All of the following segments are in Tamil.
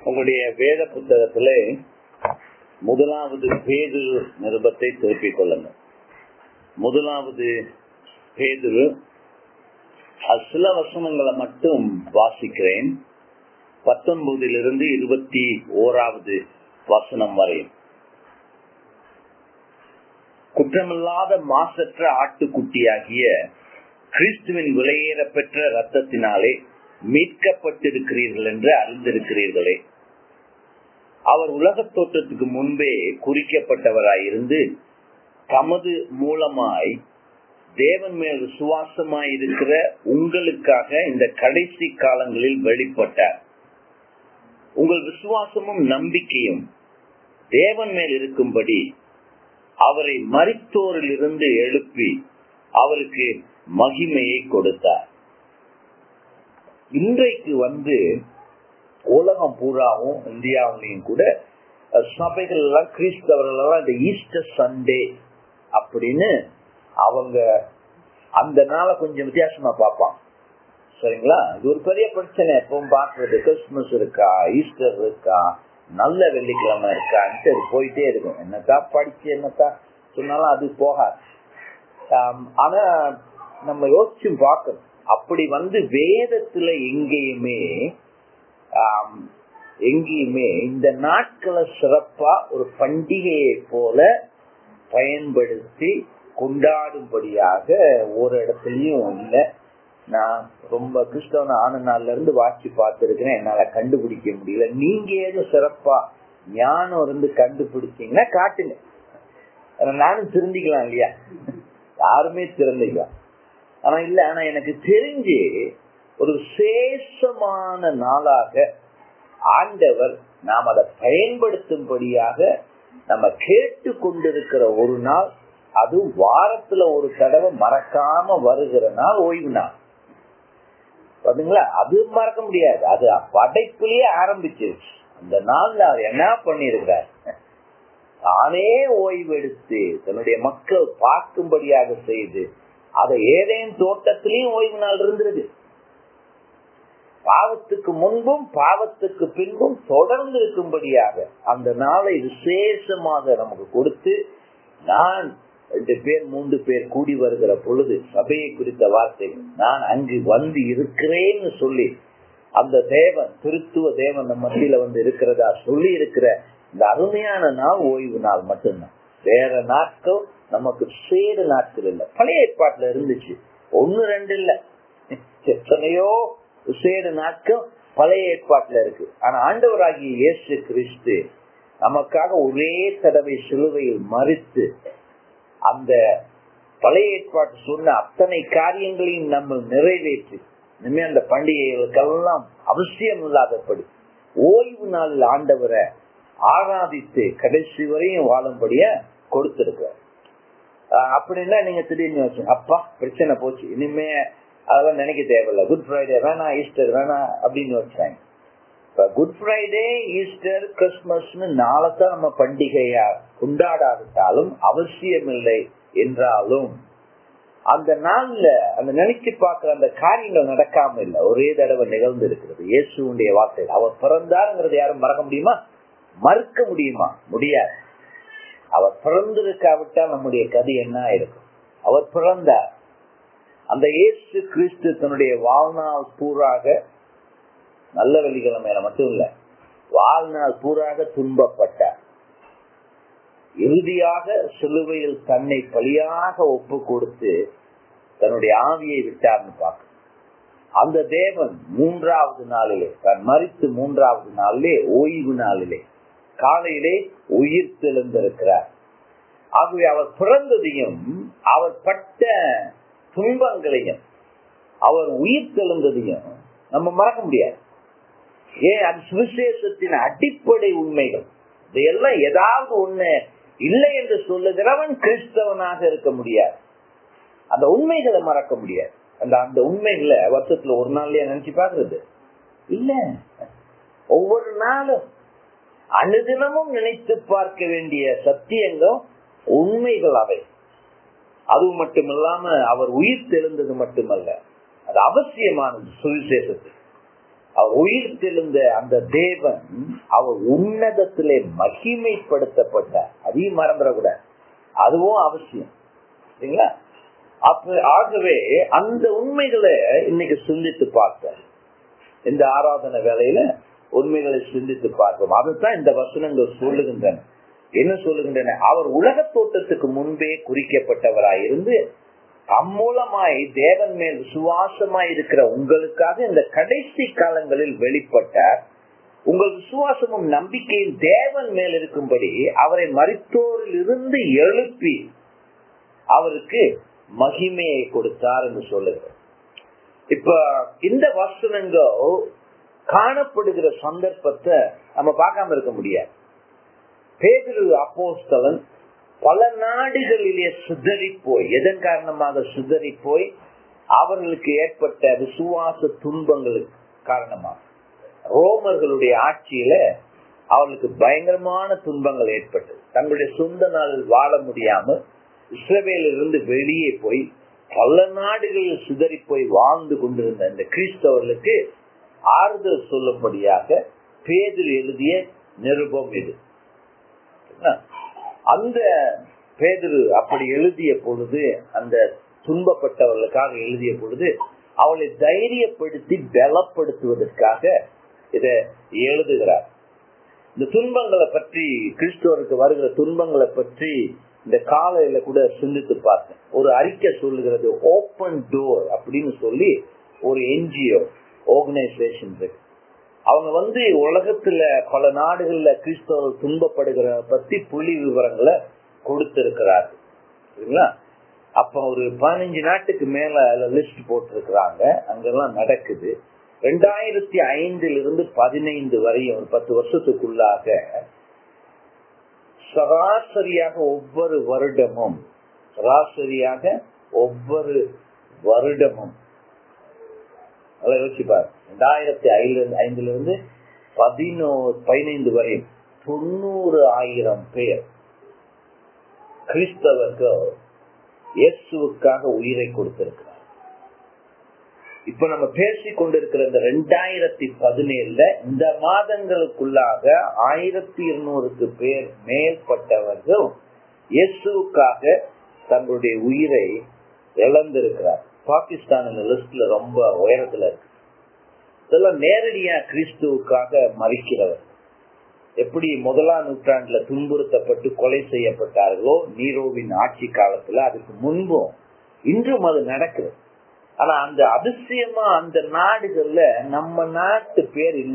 உங்களுடைய வேத புத்தகத்திலே முதலாவது பேது நிருபத்தை திருப்பிக் கொள்ளுங்கள் முதலாவது பேதுரு அது சில வசனங்களை மட்டும் வாசிக்கிறேன் பத்தொன்பதிலிருந்து இருபத்தி ஓராவது வசனம் வரையும் குற்றமில்லாத மாசற்ற ஆட்டுக்குட்டியாகிய கிறிஸ்துவின் விலையேற பெற்ற ரத்தத்தினாலே மீட்கப்பட்டிருக்கிறீர்கள் என்று அறிந்திருக்கிறீர்களே அவர் உலகத் தோற்றத்துக்கு முன்பே குறிக்கப்பட்டவராயிருந்து தமது மூலமாய் தேவன் மேல் விசுவாசமாய் இருக்கிற உங்களுக்காக இந்த கடைசி காலங்களில் வெளிப்பட்டார் உங்கள் விசுவாசமும் நம்பிக்கையும் தேவன் மேல் இருக்கும்படி அவரை மறித்தோரில் இருந்து எழுப்பி அவருக்கு மகிமையை கொடுத்தார் இன்றைக்கு வந்து உலகம் பூராவும் இந்தியாவிலையும் கூட சபைகள் எல்லாம் கிறிஸ்தவர்கள் எல்லாம் இந்த ஈஸ்டர் சண்டே அப்படின்னு அவங்க அந்த நாளை கொஞ்சம் வித்தியாசமா பார்ப்பான் சரிங்களா இது ஒரு பெரிய பிரச்சனை எப்பவும் பாக்குறது கிறிஸ்துமஸ் இருக்கா ஈஸ்டர் இருக்கா நல்ல வெள்ளிக்கிழமை இருக்கான்ட்டு அது போயிட்டே இருக்கும் என்னத்தான் படிச்சு என்னத்தான் சொன்னாலும் அது போகாது ஆனா நம்ம யோசிச்சு பார்க்கணும் அப்படி வந்து வேதத்துல எங்கேயுமே எங்கேயுமே இந்த நாட்களை சிறப்பா ஒரு பண்டிகையை போல பயன்படுத்தி கொண்டாடும்படியாக ஒரு இடத்துலயும் இல்லை நான் ரொம்ப கிறிஸ்தவன ஆன நாள்ல இருந்து வாட்சி பார்த்திருக்கிறேன் என்னால கண்டுபிடிக்க முடியல நீங்க ஏதும் சிறப்பா ஞானம் இருந்து கண்டுபிடிச்சீங்கன்னா காட்டுங்க நானும் திருந்திக்கலாம் இல்லையா யாருமே திறந்துக்கலாம் ஆனா இல்ல ஆனா எனக்கு தெரிஞ்சு ஒரு சேஷமான நாளாக ஆண்டவர் நாம் அதை பயன்படுத்தும்படியாக நம்ம கேட்டு கொண்டிருக்கிற ஒரு நாள் அதுவும் வாரத்துல ஒரு தடவை மறக்காம வருகிற நாள் ஓய்வு நாள் பாத்தீங்களா அது மறக்க முடியாது அது படைப்புலயே ஆரம்பிச்சிருச்சு அந்த நாள்ல அவர் என்ன பண்ணிருக்கிறார் தானே ஓய்வு எடுத்து தன்னுடைய மக்கள் பார்க்கும்படியாக செய்து அதை ஏதேன் தோட்டத்திலையும் ஓய்வு நாள் இருந்திருக்கு பாவத்துக்கு முன்பும் பாவத்துக்கு பின்பும் தொடர்ந்து இருக்கும்படியாக அந்த நாளை விசேஷமாக நமக்கு கொடுத்து நான் ரெண்டு பேர் மூன்று பேர் கூடி வருகிற பொழுது சபையை குறித்த வார்த்தை நான் அங்கு வந்து இருக்கிறேன்னு சொல்லி அந்த தேவன் திருத்துவ தேவன் நம்ம மத்தியில வந்து இருக்கிறதா சொல்லி இருக்கிற இந்த அருமையான நாள் ஓய்வு நாள் மட்டும்தான் வேற நாட்கள் நமக்கு சேடு நாட்கள் இல்லை பழைய ஏற்பாட்டுல இருந்துச்சு ஒன்னு ரெண்டு இல்ல எத்தனையோ சேடு நாட்கள் பழைய ஏற்பாட்டுல இருக்கு ஆனா ஆண்டவராகிய இயேசு கிறிஸ்து நமக்காக ஒரே தடவை சிலுவையில் மறித்து அந்த பழைய ஏற்பாட்டு சொன்ன அத்தனை காரியங்களையும் நம்ம நிறைவேற்றி இனிமே அந்த பண்டிகைகளுக்கெல்லாம் அவசியம் இல்லாதபடி ஓய்வு நாள் ஆண்டவரை ஆராதித்து கடைசி வரையும் வாழும்படிய கொடுத்திருக்க அப்படின்னா நீங்க திடீர்னு வச்சு அப்பா பிரச்சனை போச்சு இனிமே அதெல்லாம் நினைக்க தேவையில்ல குட் ஃப்ரைடே வேணா ஈஸ்டர் வேணா அப்படின்னு வச்சாங்க இப்ப குட் ஃப்ரைடே ஈஸ்டர் கிறிஸ்துமஸ்னு நாளைத்தான் நம்ம பண்டிகையா கொண்டாடாவிட்டாலும் அவசியம் இல்லை என்றாலும் அந்த நாள்ல அந்த நினைச்சு பார்க்கிற அந்த காரியங்கள் நடக்காம இல்ல ஒரே தடவை நிகழ்ந்து இருக்கிறது இயேசுடைய வார்த்தை அவர் பிறந்தாருங்கிறது யாரும் மறக்க முடியுமா மறுக்க முடியுமா முடியாது அவர் பிறந்திருக்காவிட்டால் நம்முடைய கதை என்ன இருக்கும் அவர் பிறந்தார் அந்த இயேசு கிறிஸ்து தன்னுடைய வாழ்நாள் பூராக நல்ல வெள்ளிக்கிழமையில மட்டும் இல்ல வாழ்நாள் பூராக துன்பப்பட்டார் இறுதியாக சிலுவையில் தன்னை பலியாக ஒப்பு கொடுத்து தன்னுடைய ஆவியை விட்டார்னு பார்க்க அந்த தேவன் மூன்றாவது நாளிலே தன் மறித்து மூன்றாவது நாளிலே ஓய்வு நாளிலே காலையிலே உயிர் தெளிந்திருக்கிறார் ஆகவே அவர் பிறந்ததையும் அவர் பட்ட துன்பங்களையும் அவர் உயிர் தெளிந்ததையும் நம்ம மறக்க முடியாது ஏன் அது சுவிசேஷத்தின் அடிப்படை உண்மைகள் இதையெல்லாம் ஏதாவது ஒண்ணு இல்லை என்று சொல்லுகிறவன் கிறிஸ்தவனாக இருக்க முடியாது அந்த உண்மைகளை மறக்க முடியாது அந்த அந்த உண்மைகளை வருஷத்துல ஒரு நாள்லயே நினைச்சு பாக்குறது இல்ல ஒவ்வொரு நாளும் அனுதினமும் நினைத்து பார்க்க வேண்டிய சத்தியங்கள் உண்மைகள் அவை அது மட்டுமில்லாம அவர் உயிர் தெழுந்தது மட்டுமல்ல அது அவசியமானது சுவிசேஷத்துக்கு அவர் உயிர் தெழுந்த அந்த தேவன் அவர் உன்னதத்திலே மகிமைப்படுத்தப்பட்டார் அதையும் மறந்துடக்கூடாது அதுவும் அவசியம் சரிங்களா அப்ப ஆகவே அந்த உண்மைகளை இன்னைக்கு சிந்தித்து பார்த்தேன் இந்த ஆராதனை வேலையில உண்மைகளை சிந்தித்து பார்ப்போம் அதுதான் இந்த வசனங்கள் சொல்லுகின்றன என்ன சொல்லுகின்றன அவர் உலக தோட்டத்துக்கு முன்பே குறிக்கப்பட்டவராயிருந்து அம்மூலமாய் தேவன் மேல் விசுவாசமாய் இருக்கிற உங்களுக்காக இந்த கடைசி காலங்களில் வெளிப்பட்டார் உங்கள் விசுவாசமும் நம்பிக்கையும் தேவன் மேல் இருக்கும்படி அவரை மறித்தோரில் இருந்து எழுப்பி அவருக்கு மகிமையை கொடுத்தார் என்று சொல்லுகிறார் இப்ப இந்த வசனங்கள் காணப்படுகிற சந்தர்ப்பத்தை நம்ம பார்க்காம இருக்க முடியாது பேதிரு அப்போஸ்தலன் பல நாடுகளிலே சிதறி போய் எதன் காரணமாக சிதறி போய் அவர்களுக்கு ஏற்பட்ட விசுவாச துன்பங்களுக்கு காரணமாக ரோமர்களுடைய ஆட்சியில அவர்களுக்கு பயங்கரமான துன்பங்கள் ஏற்பட்டது தங்களுடைய சொந்த நாளில் வாழ முடியாமல் இஸ்ரவேலிருந்து வெளியே போய் பல நாடுகளில் சிதறி போய் வாழ்ந்து கொண்டிருந்த இந்த கிறிஸ்தவர்களுக்கு ஆறுதல் சொல்லும்படியாக பேதில் எழுதிய நிருபம் இது அந்த பேதிரு அப்படி எழுதிய பொழுது அந்த துன்பப்பட்டவர்களுக்காக எழுதிய பொழுது அவளை தைரியப்படுத்தி பலப்படுத்துவதற்காக இத எழுதுகிறார் இந்த துன்பங்களை பற்றி கிறிஸ்துவருக்கு வருகிற துன்பங்களை பற்றி இந்த காலையில கூட சிந்தித்து பார்த்தேன் ஒரு அறிக்கை சொல்லுகிறது ஓப்பன் டோர் அப்படின்னு சொல்லி ஒரு என்ஜிஓ ஆர்கனைசேஷன் இருக்கு அவங்க வந்து உலகத்துல பல நாடுகள்ல கிறிஸ்தவர்கள் துன்பப்படுகிற பத்தி புள்ளி விவரங்களை கொடுத்திருக்கிறார்கள் சரிங்களா அப்ப ஒரு பதினஞ்சு நாட்டுக்கு மேல லிஸ்ட் போட்டிருக்கிறாங்க அங்கெல்லாம் நடக்குது ரெண்டாயிரத்தி ஐந்துல இருந்து பதினைந்து வரையும் ஒரு பத்து வருஷத்துக்குள்ளாக சராசரியாக ஒவ்வொரு வருடமும் சராசரியாக ஒவ்வொரு வருடமும் யோசிச்சு பாரு ரெண்டாயிரத்தி ஐந்துல இருந்து பதினோ பதினைந்து வரை தொண்ணூறு ஆயிரம் பேர் கிறிஸ்தவர்கள் இயேசுவுக்காக உயிரை கொடுத்திருக்கிறார் இப்ப நம்ம பேசிக் கொண்டிருக்கிற இந்த ரெண்டாயிரத்தி பதினேழுல இந்த மாதங்களுக்குள்ளாக ஆயிரத்தி இருநூறுக்கு பேர் மேற்பட்டவர்கள் இயேசுவுக்காக தங்களுடைய உயிரை இழந்திருக்கிறார் பாகிஸ்தான் இந்த லிஸ்ட்ல ரொம்ப உயரத்துல இருக்கு இதெல்லாம் நேரடியா கிறிஸ்துவுக்காக மறிக்கிறவர் எப்படி முதலாம் நூற்றாண்டுல துன்புறுத்தப்பட்டு கொலை செய்யப்பட்டார்களோ நீரோவின் ஆட்சி காலத்துல அதுக்கு முன்பும் இன்றும் அது நடக்குது ஆனா அந்த அதிசயமா அந்த நாடுகள்ல நம்ம நாட்டு பேர் இல்ல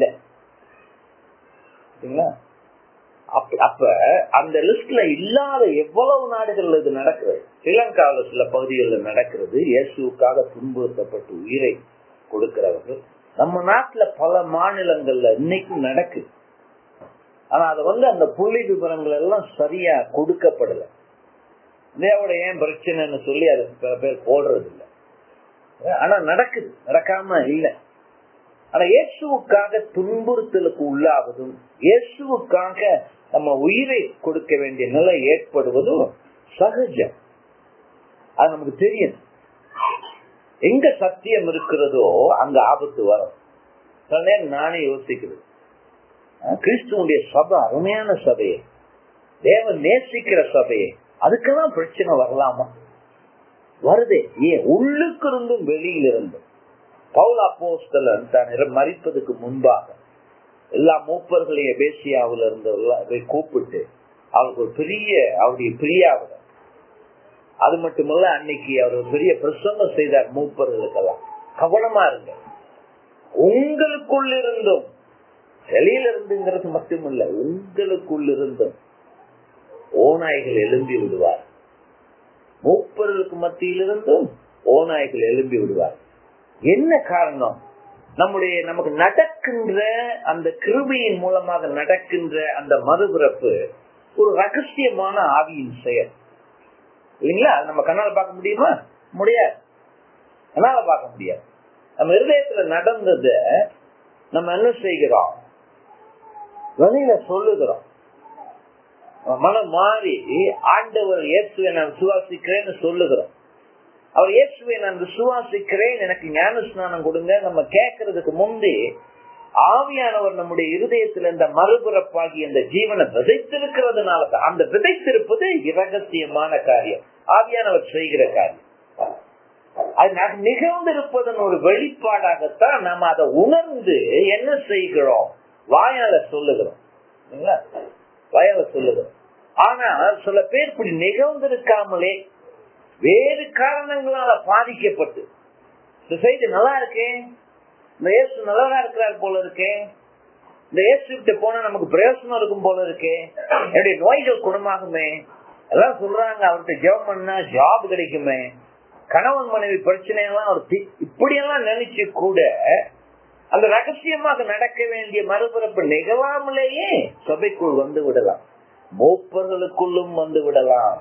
அப்ப அந்த லிஸ்ட்ல இல்லாத எவ்வளவு நாடுகள்ல இது நடக்கிறது ஸ்ரீலங்காவில சில பகுதிகளில் நடக்கிறது இயேசுக்காக துன்புறுத்தப்பட்டு உயிரை கொடுக்கிறவர்கள் நம்ம நாட்டுல பல மாநிலங்கள்ல இன்னைக்கும் நடக்குது ஆனா அது வந்து அந்த புள்ளி விவரங்கள் எல்லாம் சரியா கொடுக்கப்படல இந்தியாவோட ஏன் பிரச்சனைன்னு சொல்லி அது சில பேர் போடுறது இல்லை ஆனா நடக்குது நடக்காம இல்லை ஆனா இயேசுவுக்காக துன்புறுத்தலுக்கு உள்ளாவதும் இயேசுவுக்காக நம்ம உயிரை கொடுக்க வேண்டிய நிலை ஏற்படுவதும் சகஜம் அது நமக்கு தெரியும் எங்க சத்தியம் இருக்கிறதோ அங்க ஆபத்து வரும் சில நேரம் நானே யோசிக்கிறது கிறிஸ்துவனுடைய சபை அருமையான சபையை தேவன் நேசிக்கிற சபையை அதுக்கெல்லாம் பிரச்சனை வரலாமா வருதே ஏன் உள்ளுக்கு இருந்தும் வெளியில இருந்தும் பவுல் அப்போஸ்தலன் தான் மறிப்பதற்கு முன்பாக எல்லா மூப்பர்களையும் பேசியாவில் இருந்தவர்களை கூப்பிட்டு அவருக்கு ஒரு பெரிய அவருடைய பிரியாவில அது மட்டுமல்ல அன்னைக்கு அவர் ஒரு பெரிய பிரசங்கம் செய்தார் மூப்பர்களுக்கெல்லாம் கவனமா இருங்க உங்களுக்குள் இருந்தும் வெளியில இருந்துங்கிறது மட்டுமல்ல உங்களுக்குள் இருந்தும் ஓநாய்கள் எழும்பி விடுவார் மூப்பர்களுக்கு மத்தியிலிருந்தும் ஓநாய்கள் எழும்பி விடுவார் என்ன காரணம் நம்முடைய நமக்கு நடக்கின்ற அந்த கிருபையின் மூலமாக நடக்கின்ற அந்த மறுபிறப்பு ஒரு ரகசியமான ஆவியின் செயல் இல்லைங்களா நம்ம கண்ணால பார்க்க முடியுமா முடியாது கண்ணால பார்க்க முடியாது நம்ம இருதயத்துல நடந்தத நம்ம என்ன செய்கிறோம் வெளியில சொல்லுகிறோம் மனம் மாறி ஆண்டவர் இயேசுவை நான் விசுவாசிக்கிறேன்னு சொல்லுகிறோம் அவர் இயேசுவை நான் விசுவாசிக்கிறேன் எனக்கு ஞான ஸ்நானம் கொடுங்க நம்ம கேட்கறதுக்கு முந்தி ஆவியானவர் நம்முடைய இருதயத்தில் இந்த மறுபுறப்பாகி அந்த ஜீவனை விதைத்திருக்கிறதுனால தான் அந்த விதைத்திருப்பது இரகசியமான காரியம் ஆவியானவர் செய்கிற காரியம் அது நிகழ்ந்திருப்பதன் ஒரு வெளிப்பாடாகத்தான் நம்ம அதை உணர்ந்து என்ன செய்கிறோம் வாயால சொல்லுகிறோம் வாயால சொல்லுகிறோம் ஆனா சில பேர் இப்படி நிகழ்ந்திருக்காமலே வேறு காரணங்களால பாதிக்கப்பட்டு இந்த செய்தி நல்லா இருக்கே இந்த இயேசு நல்லதா இருக்கிறார் போல இருக்கே இந்த இயேசு கிட்ட போனா நமக்கு பிரயோசனம் இருக்கும் போல இருக்கே என்னுடைய நோய்கள் குணமாகுமே எல்லாம் சொல்றாங்க அவர்கிட்ட ஜெபம் பண்ணா ஜாப் கிடைக்குமே கணவன் மனைவி பிரச்சனை எல்லாம் ஒரு இப்படியெல்லாம் நினைச்சு கூட அந்த ரகசியமாக நடக்க வேண்டிய மறுபிறப்பு நிகழாமலேயே சபைக்குள் வந்து விடலாம் மூப்பர்களுக்குள்ளும் வந்து விடலாம்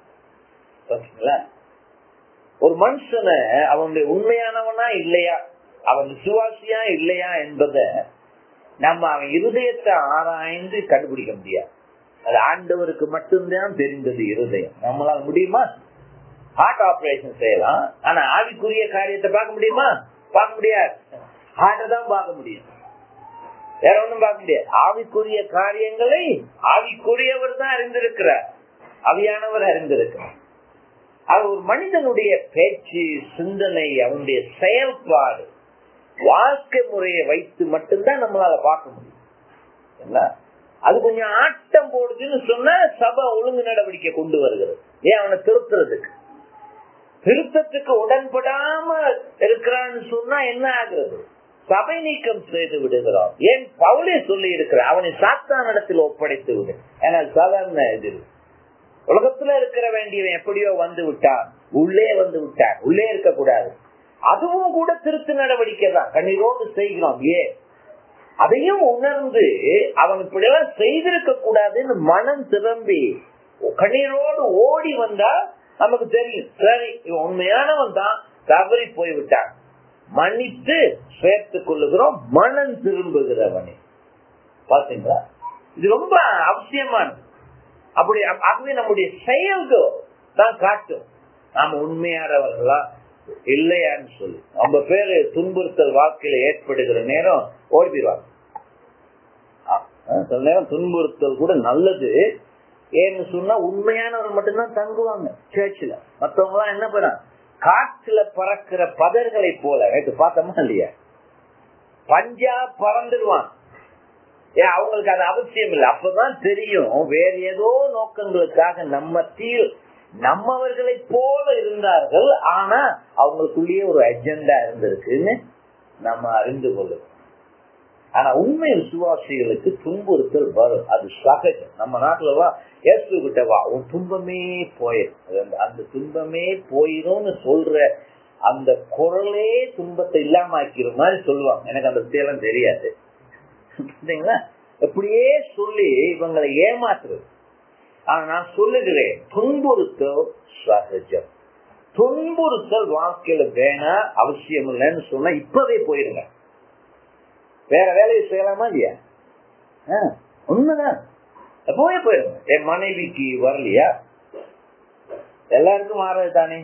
ஒரு மனுஷனை அவனுடைய உண்மையானவனா இல்லையா அவன் விசுவாசியா இல்லையா என்பத நம்ம அவன் இருதயத்தை ஆராய்ந்து கண்டுபிடிக்க முடியாது அது ஆண்டவருக்கு மட்டும்தான் தெரிந்தது இருதயம் நம்மளால முடியுமா ஹார்ட் ஆபரேஷன் செய்யலாம் ஆனா ஆவிக்குரிய காரியத்தை பார்க்க முடியுமா பார்க்க முடியாது ஹார்ட்டை தான் பார்க்க முடியும் வேற ஒண்ணும் பார்க்க முடியாது ஆவிக்குரிய காரியங்களை ஆவிக்குரியவர் தான் அறிந்திருக்கிறார் அவியானவர் அறிந்திருக்கிறார் அது ஒரு மனிதனுடைய பேச்சு சிந்தனை அவனுடைய செயல்பாடு வாழ்க்கை முறையை வைத்து மட்டும்தான் நம்மளால பார்க்க முடியும் அது கொஞ்சம் ஆட்டம் போடுதுன்னு சொன்னா சபை ஒழுங்கு நடவடிக்கை கொண்டு வருகிறது ஏன் அவனை திருத்துறதுக்கு திருத்தத்துக்கு உடன்படாம இருக்கிறான்னு சொன்னா என்ன ஆகுறது சபை நீக்கம் செய்து விடுகிறோம் ஏன் பவுலே சொல்லி இருக்கிறான் அவனை சாத்தான் இடத்தில் ஒப்படைத்து விடு ஏன்னா சாதாரண இது உலகத்துல இருக்கிற வேண்டியவன் எப்படியோ வந்து விட்டான் உள்ளே வந்து விட்டான் உள்ளே இருக்க கூடாது அதுவும் கூட திருத்து நடவடிக்கை தான் கண்ணீரோடு செய்கிறோம் ஏ அதையும் உணர்ந்து அவன் இப்படியெல்லாம் செய்திருக்க கூடாதுன்னு மனம் திரும்பி கண்ணீரோடு ஓடி வந்தா நமக்கு தெரியும் சரி இவன் உண்மையானவன் தான் தவறி போய்விட்டான் மன்னித்து சேர்த்துக் கொள்ளுகிறோம் மனம் திரும்புகிறவனே பாத்தீங்களா இது ரொம்ப அவசியமானது அப்படி ஆகவே நம்முடைய செயல்கள் தான் காட்டும் நாம உண்மையானவர்களா இல்லையான்னு சொல்லி ரொம்ப பேரு துன்புறுத்தல் வாழ்க்கையில ஏற்படுகிற நேரம் ஓடிடுவாங்க சில நேரம் துன்புறுத்தல் கூட நல்லது ஏன்னு சொன்னா உண்மையானவர் மட்டும்தான் தங்குவாங்க சேர்ச்சில மத்தவங்க எல்லாம் என்ன பண்ண காற்றுல பறக்கிற பதர்களை போல நேற்று பார்த்தோமா இல்லையா பஞ்சா பறந்துடுவான் ஏன் அவங்களுக்கு அது அவசியம் இல்லை அப்பதான் தெரியும் வேற ஏதோ நோக்கங்களுக்காக நம்ம தீர் நம்மவர்களை போல இருந்தார்கள் ஆனா அவங்களுக்குள்ளேயே ஒரு அஜெண்டா இருந்திருக்குன்னு நம்ம அறிந்து கொள்ளும் ஆனா உண்மை விசுவாசிகளுக்கு துன்புறுத்தல் வரும் அது சகஜம் நம்ம நாட்டுல எல்லாம் ஏசு கிட்ட வா உன் துன்பமே போயிடும் அந்த துன்பமே போயிடும்னு சொல்ற அந்த குரலே துன்பத்தை இல்லாம ஆக்கிற மாதிரி சொல்லுவாங்க எனக்கு அந்த வித்தியெல்லாம் தெரியாது எப்படியே சொல்லி இவங்களை ஏமாத்துறது ஆனா நான் சொல்லுகிறேன் துன்புறுத்தல் சகஜம் துன்புறுத்தல் வாழ்க்கையில வேணா அவசியம் இல்லைன்னு சொன்னா இப்பவே போயிருங்க வேற வேலையை செய்யலாமா இல்லையா உண்மைதான் போயே போயிருங்க என் மனைவிக்கு வரலையா எல்லாருக்கும் மாறது தானே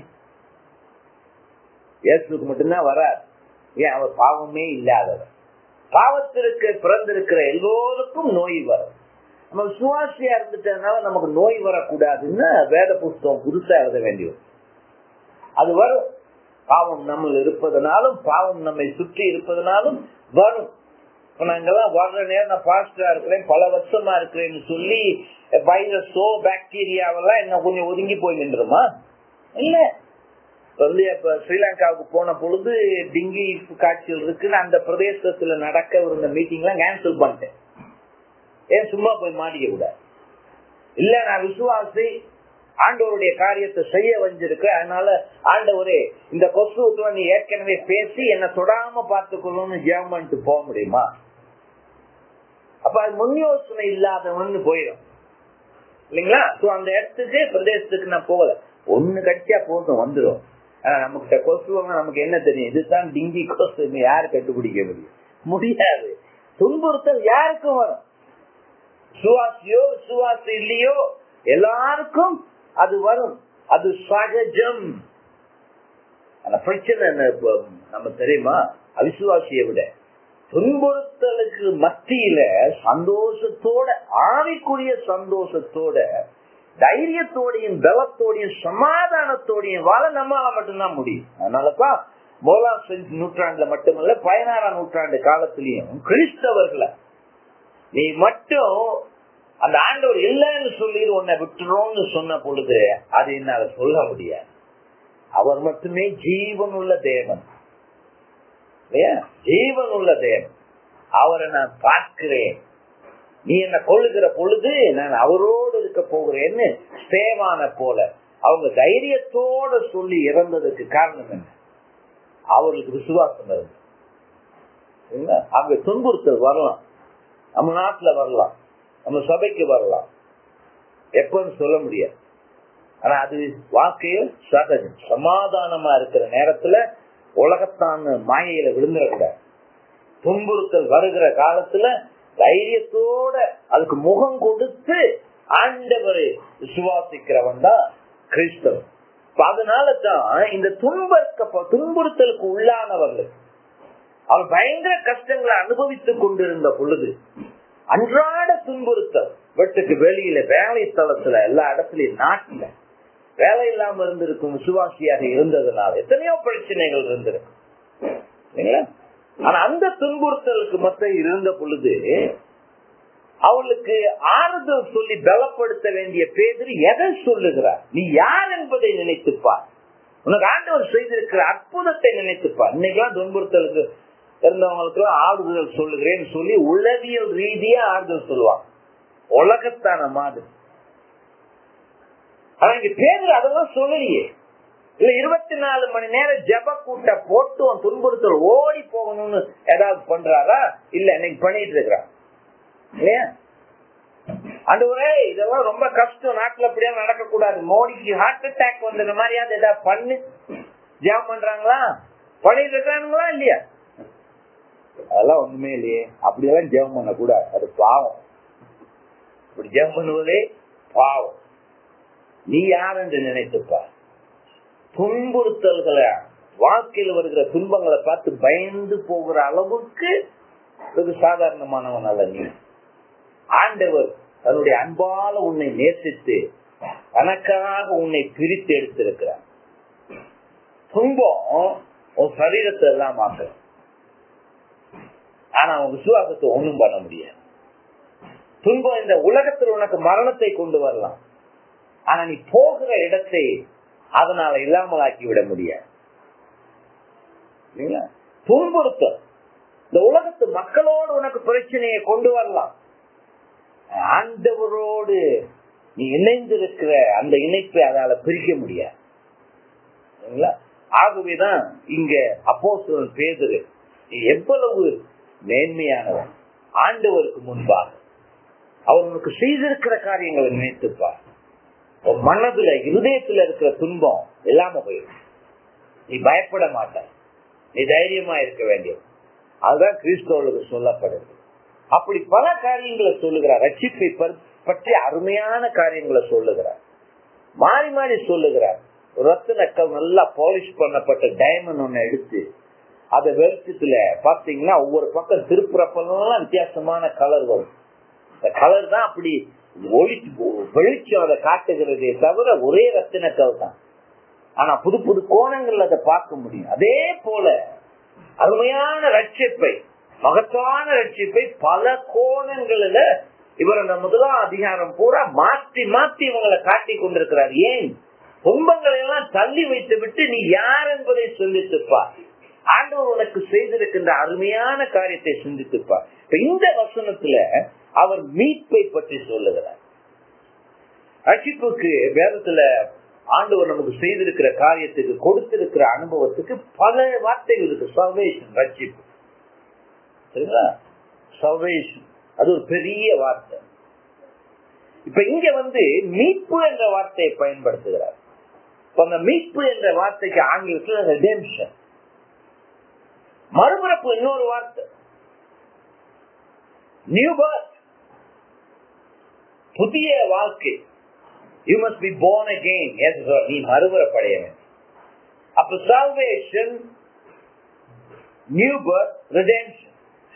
இயேசுக்கு மட்டும்தான் வராது ஏன் அவர் பாவமே இல்லாதவர் பாவத்திற்கு பிறந்திருக்கிற எல்லோருக்கும் நோய் வரும் நம்ம சுவாசியா இருந்துட்டதுனால நமக்கு நோய் வரக்கூடாதுன்னு வேத புஸ்தகம் புதுசா எழுத வேண்டியது அது வரும் பாவம் நம்ம இருப்பதனாலும் பாவம் நம்மை சுற்றி இருப்பதனாலும் வரும் நாங்கெல்லாம் வர்ற நேரம் நான் பாஸ்டரா இருக்கிறேன் பல வருஷமா இருக்கிறேன்னு சொல்லி வைரஸோ பாக்டீரியாவெல்லாம் என்ன கொஞ்சம் ஒதுங்கி போய் நின்றுமா இல்ல வந்து இப்ப ஸ்ரீலங்காவுக்கு போன பொழுது டிங்கி காய்ச்சல் இருக்குன்னு அந்த பிரதேசத்துல நடக்க இருந்த மீட்டிங் எல்லாம் கேன்சல் பண்ணிட்டேன் ஏன் சும்மா போய் மாட்டிக்க கூடாது இல்ல நான் விசுவாசி ஆண்டவருடைய காரியத்தை செய்ய வந்திருக்க அதனால ஆண்டவரே இந்த கொசுவுக்குள்ள நீ ஏற்கனவே பேசி என்ன தொடாம பார்த்துக்கணும்னு ஜெபம் பண்ணிட்டு போக முடியுமா அப்ப அது முன் யோசனை இல்லாதவன்னு போயிடும் இல்லைங்களா சோ அந்த இடத்துக்கு பிரதேசத்துக்கு நான் போகல ஒண்ணு கடிச்சா போதும் வந்துடும் ஆனா நம்ம கிட்ட கொசுவங்க நமக்கு என்ன தெரியும் இதுதான் டிங்கி கொசு யாரு கண்டுபிடிக்க முடியும் முடியாது துன்புறுத்தல் யாருக்கும் வரும் சுவாசியோ சுவாசி இல்லையோ எல்லாருக்கும் அது வரும் அது சகஜம் ஆனா பிரச்சனை என்ன நம்ம தெரியுமா அவிசுவாசியை விட துன்புறுத்தலுக்கு மத்தியில சந்தோஷத்தோட ஆவிக்குரிய சந்தோஷத்தோட தைரியத்தோடையும் பலத்தோடையும் சமாதானத்தோடையும் வாழ நம்மளால மட்டும்தான் முடியும் அதனாலதான் முதலாம் நூற்றாண்டுல மட்டுமல்ல பதினாறாம் நூற்றாண்டு காலத்திலையும் கிறிஸ்தவர்களை நீ மட்டும் அந்த ஆண்டவர் இல்லைன்னு சொல்லி உன்னை விட்டுறோம்னு சொன்ன பொழுது அது என்னால சொல்ல முடியாது அவர் மட்டுமே ஜீவன் உள்ள தேவன் இல்லையா ஜீவன் உள்ள தேவன் அவரை நான் பார்க்கிறேன் நீ என்ன கொள்ளுகிற பொழுது நான் அவரோடு இருக்க போகிறேன்னு சேவான போல அவங்க தைரியத்தோட சொல்லி இறந்ததுக்கு காரணம் என்ன அவர்களுக்கு விசுவாசம் இருந்து அங்க துன்புறுத்தல் வரலாம் நம்ம நாட்டுல வரலாம் நம்ம சபைக்கு வரலாம் எப்பன்னு சொல்ல முடியாது ஆனா அது வாழ்க்கையில் சகஜம் சமாதானமா இருக்கிற நேரத்துல உலகத்தான மாயையில விழுந்துடக்கூடாது துன்புறுத்தல் வருகிற காலத்துல தைரியத்தோட அதுக்கு முகம் கொடுத்து ஆண்டவரை விசுவாசிக்கிறவன் தான் கிறிஸ்தவன் அதனால தான் இந்த துன்பக்க துன்புறுத்தலுக்கு உள்ளானவர்கள் அவர் பயங்கர கஷ்டங்களை அனுபவித்துக் கொண்டிருந்த பொழுது அன்றாட துன்புறுத்தல் வீட்டுக்கு வெளியில வேலை ஸ்தலத்துல எல்லா இடத்துலயும் நாட்டுல வேலை இல்லாம இருந்திருக்கும் விசுவாசியாக இருந்ததுனால எத்தனையோ பிரச்சனைகள் இருந்திருக்கும் ஆனா அந்த துன்புறுத்தலுக்கு மொத்தம் இருந்த பொழுது அவளுக்கு ஆறுதல் சொல்லி பலப்படுத்த வேண்டிய பேதர் எதை சொல்லுகிறார் நீ யார் என்பதை நினைத்துப்பார் உனக்கு ஆண்டவர் செய்திருக்கிற அற்புதத்தை நினைத்துப்பார் இன்னைக்கெல்லாம் துன்புறுத்தலுக்கு இருந்தவங்களுக்கு ஆறுதல் சொல்லுகிறேன்னு சொல்லி உளவியல் ரீதியா ஆறுதல் சொல்லுவாங்க உலகத்தான மாதிரி ஆனா இங்க பேதர் அதெல்லாம் சொல்லலையே இல்ல இருபத்தி நாலு மணி நேரம் ஜப கூட்ட போட்டு துன்புறுத்தல் ஓடி போகணும்னு ஏதாவது பண்றாரா இல்ல இன்னைக்கு பண்ணிட்டு இருக்கிறான் இல்லையா அந்த ஒரே இதெல்லாம் ரொம்ப கஷ்டம் நாட்டுல அப்படியே நடக்க கூடாது மோடிக்கு ஹார்ட் அட்டாக் வந்த மாதிரியாவது ஏதாவது பண்ணு ஜாம் பண்றாங்களா பண்ணிட்டு இருக்கானுங்களா இல்லையா அதெல்லாம் ஒண்ணுமே இல்லையே அப்படியெல்லாம் ஜெபம் பண்ண கூடாது அது பாவம் இப்படி ஜெபம் பண்ணுவதே பாவம் நீ யார் என்று நினைத்துப்பா துன்புறுத்தல்களை வாழ்க்கையில் வருகிற துன்பங்களை பார்த்து பயந்து போகிற அளவுக்கு வெகு சாதாரணமானவன் அல்ல நீ ஆண்டவர் தன்னுடைய அன்பால உன்னை நேசித்து தனக்காக உன்னை பிரித்து எடுத்திருக்கிறார் துன்பம் உன் சரீரத்தை எல்லாம் மாற்ற ஆனா உன் விசுவாசத்தை ஒண்ணும் பண்ண முடியாது துன்பம் இந்த உலகத்தில் உனக்கு மரணத்தை கொண்டு வரலாம் ஆனா நீ போகிற இடத்தை அதனால இல்லாமல் ஆக்கி விட முடியாது துன்புறுத்தல் இந்த உலகத்து மக்களோடு உனக்கு பிரச்சனையை கொண்டு வரலாம் ஆண்டவரோடு நீ இணைந்திருக்கிற அந்த இணைப்பை அதால பிரிக்க முடியாது ஆகவேதான் இங்க அப்போ பேதரு நீ எவ்வளவு மேன்மையானவன் ஆண்டவருக்கு முன்பாக அவர் உனக்கு செய்திருக்கிற காரியங்களை நினைத்துப்பார் மனதுல இருதயத்துல இருக்கிற துன்பம் இல்லாம போயிடும் நீ பயப்பட மாட்ட நீ தைரியமா இருக்க வேண்டியது அதுதான் கிறிஸ்தவர்களுக்கு சொல்லப்படுது அப்படி பல காரியங்களை சொல்லுகிறார் ரட்சிப்பை பற்றி அருமையான காரியங்களை சொல்லுகிறார் மாறி மாறி சொல்லுகிறார் ரத்த நக்கல் நல்லா பாலிஷ் பண்ணப்பட்ட டைமண்ட் ஒண்ணு எடுத்து அத வெளிச்சத்துல பாத்தீங்கன்னா ஒவ்வொரு பக்கம் திருப்புறப்பெல்லாம் வித்தியாசமான கலர் வரும் இந்த கலர் தான் அப்படி ஒளி வெளிச்சம் அதை காட்டுகிறதே தவிர ஒரே ரத்தினக்கல் தான் ஆனா புது புது கோணங்கள்ல அதை பார்க்க முடியும் அதே போல அருமையான ரட்சிப்பை மகத்தான ரட்சிப்பை பல கோணங்களில இவர் அந்த முதலாம் அதிகாரம் பூரா மாத்தி மாத்தி இவங்களை காட்டி கொண்டிருக்கிறார் ஏன் துன்பங்களை எல்லாம் தள்ளி வைத்து விட்டு நீ யார் என்பதை சொல்லித்துப்பா ஆண்டவர் உனக்கு செய்திருக்கின்ற அருமையான காரியத்தை சிந்தித்துப்பா இப்ப இந்த வசனத்துல அவர் மீட்பை பற்றி சொல்லுகிறார் ரட்சிப்புக்கு வேதத்துல ஆண்டவர் நமக்கு செய்திருக்கிற காரியத்துக்கு கொடுத்திருக்கிற அனுபவத்துக்கு பல வார்த்தைகள் இருக்கு சர்வேஷன் ரட்சிப்பு சரிங்களா சர்வேஷன் அது ஒரு பெரிய வார்த்தை இப்ப இங்க வந்து மீட்பு என்ற வார்த்தையை பயன்படுத்துகிறார் அந்த மீட்பு என்ற வார்த்தைக்கு ஆங்கிலத்தில் ரெடெம்ஷன் மறுபிறப்பு இன்னொரு வார்த்தை நியூ பர்த் புதிய வாழ்க்கை you must be born again நீ மறுபுறப்படைய வேண்டும் அப்ப சால்வேஷன் நியூ பர்த் ரிடென்ஷன்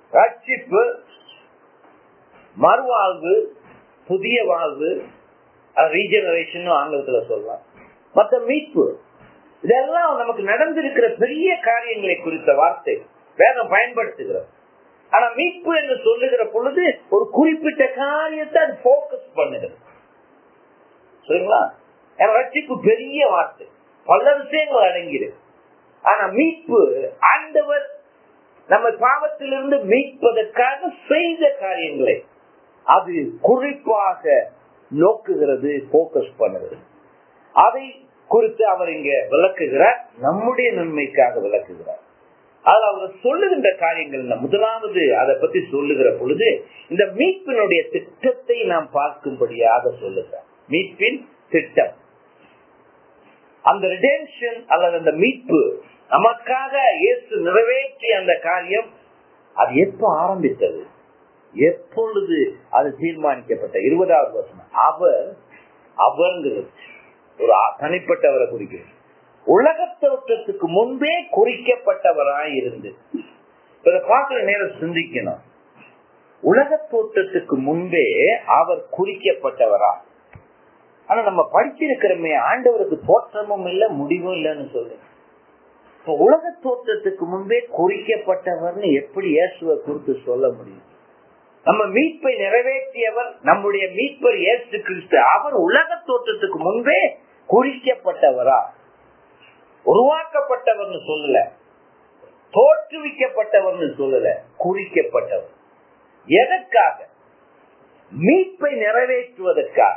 ரட்சிப்பு மறுவாழ்வு புதிய வாழ்வு ரீஜெனரேஷன் ஆங்கிலத்துல சொல்லலாம் மற்ற மீட்பு இதெல்லாம் நமக்கு நடந்திருக்கிற பெரிய காரியங்களை குறித்த வார்த்தை வேதம் பயன்படுத்துகிறோம் ஆனா மீட்பு என்று சொல்லுகிற பொழுது ஒரு குறிப்பிட்ட காரியத்தை அது போக்கஸ் பண்ணுகிறது சரிங்களா ரட்சிப்பு பெரிய வார்த்தை பல விஷயங்கள் அடங்கிடு ஆனா மீட்பு ஆண்டவர் நம்ம பாவத்திலிருந்து மீட்பதற்காக செய்த காரியங்களை அது குறிப்பாக நோக்குகிறது போக்கஸ் பண்ணுகிறது அதை குறித்து அவர் இங்க விளக்குகிறார் நம்முடைய நன்மைக்காக விளக்குகிறார் அதில் அவர் சொல்லுகின்ற காரியங்கள் முதலாவது அதை பத்தி சொல்லுகிற பொழுது இந்த மீட்பினுடைய திட்டத்தை நாம் பார்க்கும்படியாக சொல்லுகிறார் மீட்பின் திட்டம் அந்த ரிடென்ஷன் அல்லது அந்த மீட்பு நமக்காக இயேசு நிறைவேற்றிய அந்த காரியம் அது எப்ப ஆரம்பித்தது எப்பொழுது அது தீர்மானிக்கப்பட்ட இருபதாவது வருஷம் அவர் அவர்ங்கிறது ஒரு தனிப்பட்டவரை குறிக்கிறது உலக தோற்றத்துக்கு முன்பே குறிக்கப்பட்டவராய் இருந்து இதை பார்க்கிற நேரம் சிந்திக்கணும் உலக தோற்றத்துக்கு முன்பே அவர் குறிக்கப்பட்டவரா ஆனா நம்ம படிச்சிருக்கிறோமே ஆண்டவருக்கு தோற்றமும் இல்ல முடிவும் இல்லைன்னு சொல்லுங்க இப்ப உலக தோற்றத்துக்கு முன்பே குறிக்கப்பட்டவர்னு எப்படி இயேசுவை குறித்து சொல்ல முடியும் நம்ம மீட்பை நிறைவேற்றியவர் நம்முடைய மீட்பர் இயேசு கிறிஸ்து அவர் உலக தோற்றத்துக்கு முன்பே குறிக்கப்பட்டவரா உருவாக்கப்பட்டவர்னு சொல்லல தோற்றுவிக்கப்பட்டவர்னு சொல்லல குறிக்கப்பட்டவர் எதற்காக மீட்பை நிறைவேற்றுவதற்காக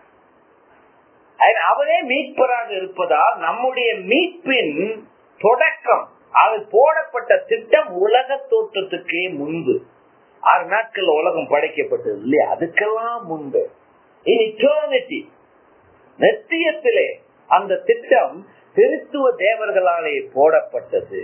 அவரே மீட்பராக இருப்பதால் நம்முடைய மீட்பின் தொடக்கம் அது போடப்பட்ட திட்டம் உலக தோற்றத்துக்கே முன்பு ஆறு நாட்கள் உலகம் படைக்கப்பட்டது இல்லையா அதுக்கெல்லாம் முன்பு இனிட்டர்னிட்டி நெத்தியத்திலே அந்த திட்டம் திருத்துவ தேவர்களாலே போடப்பட்டது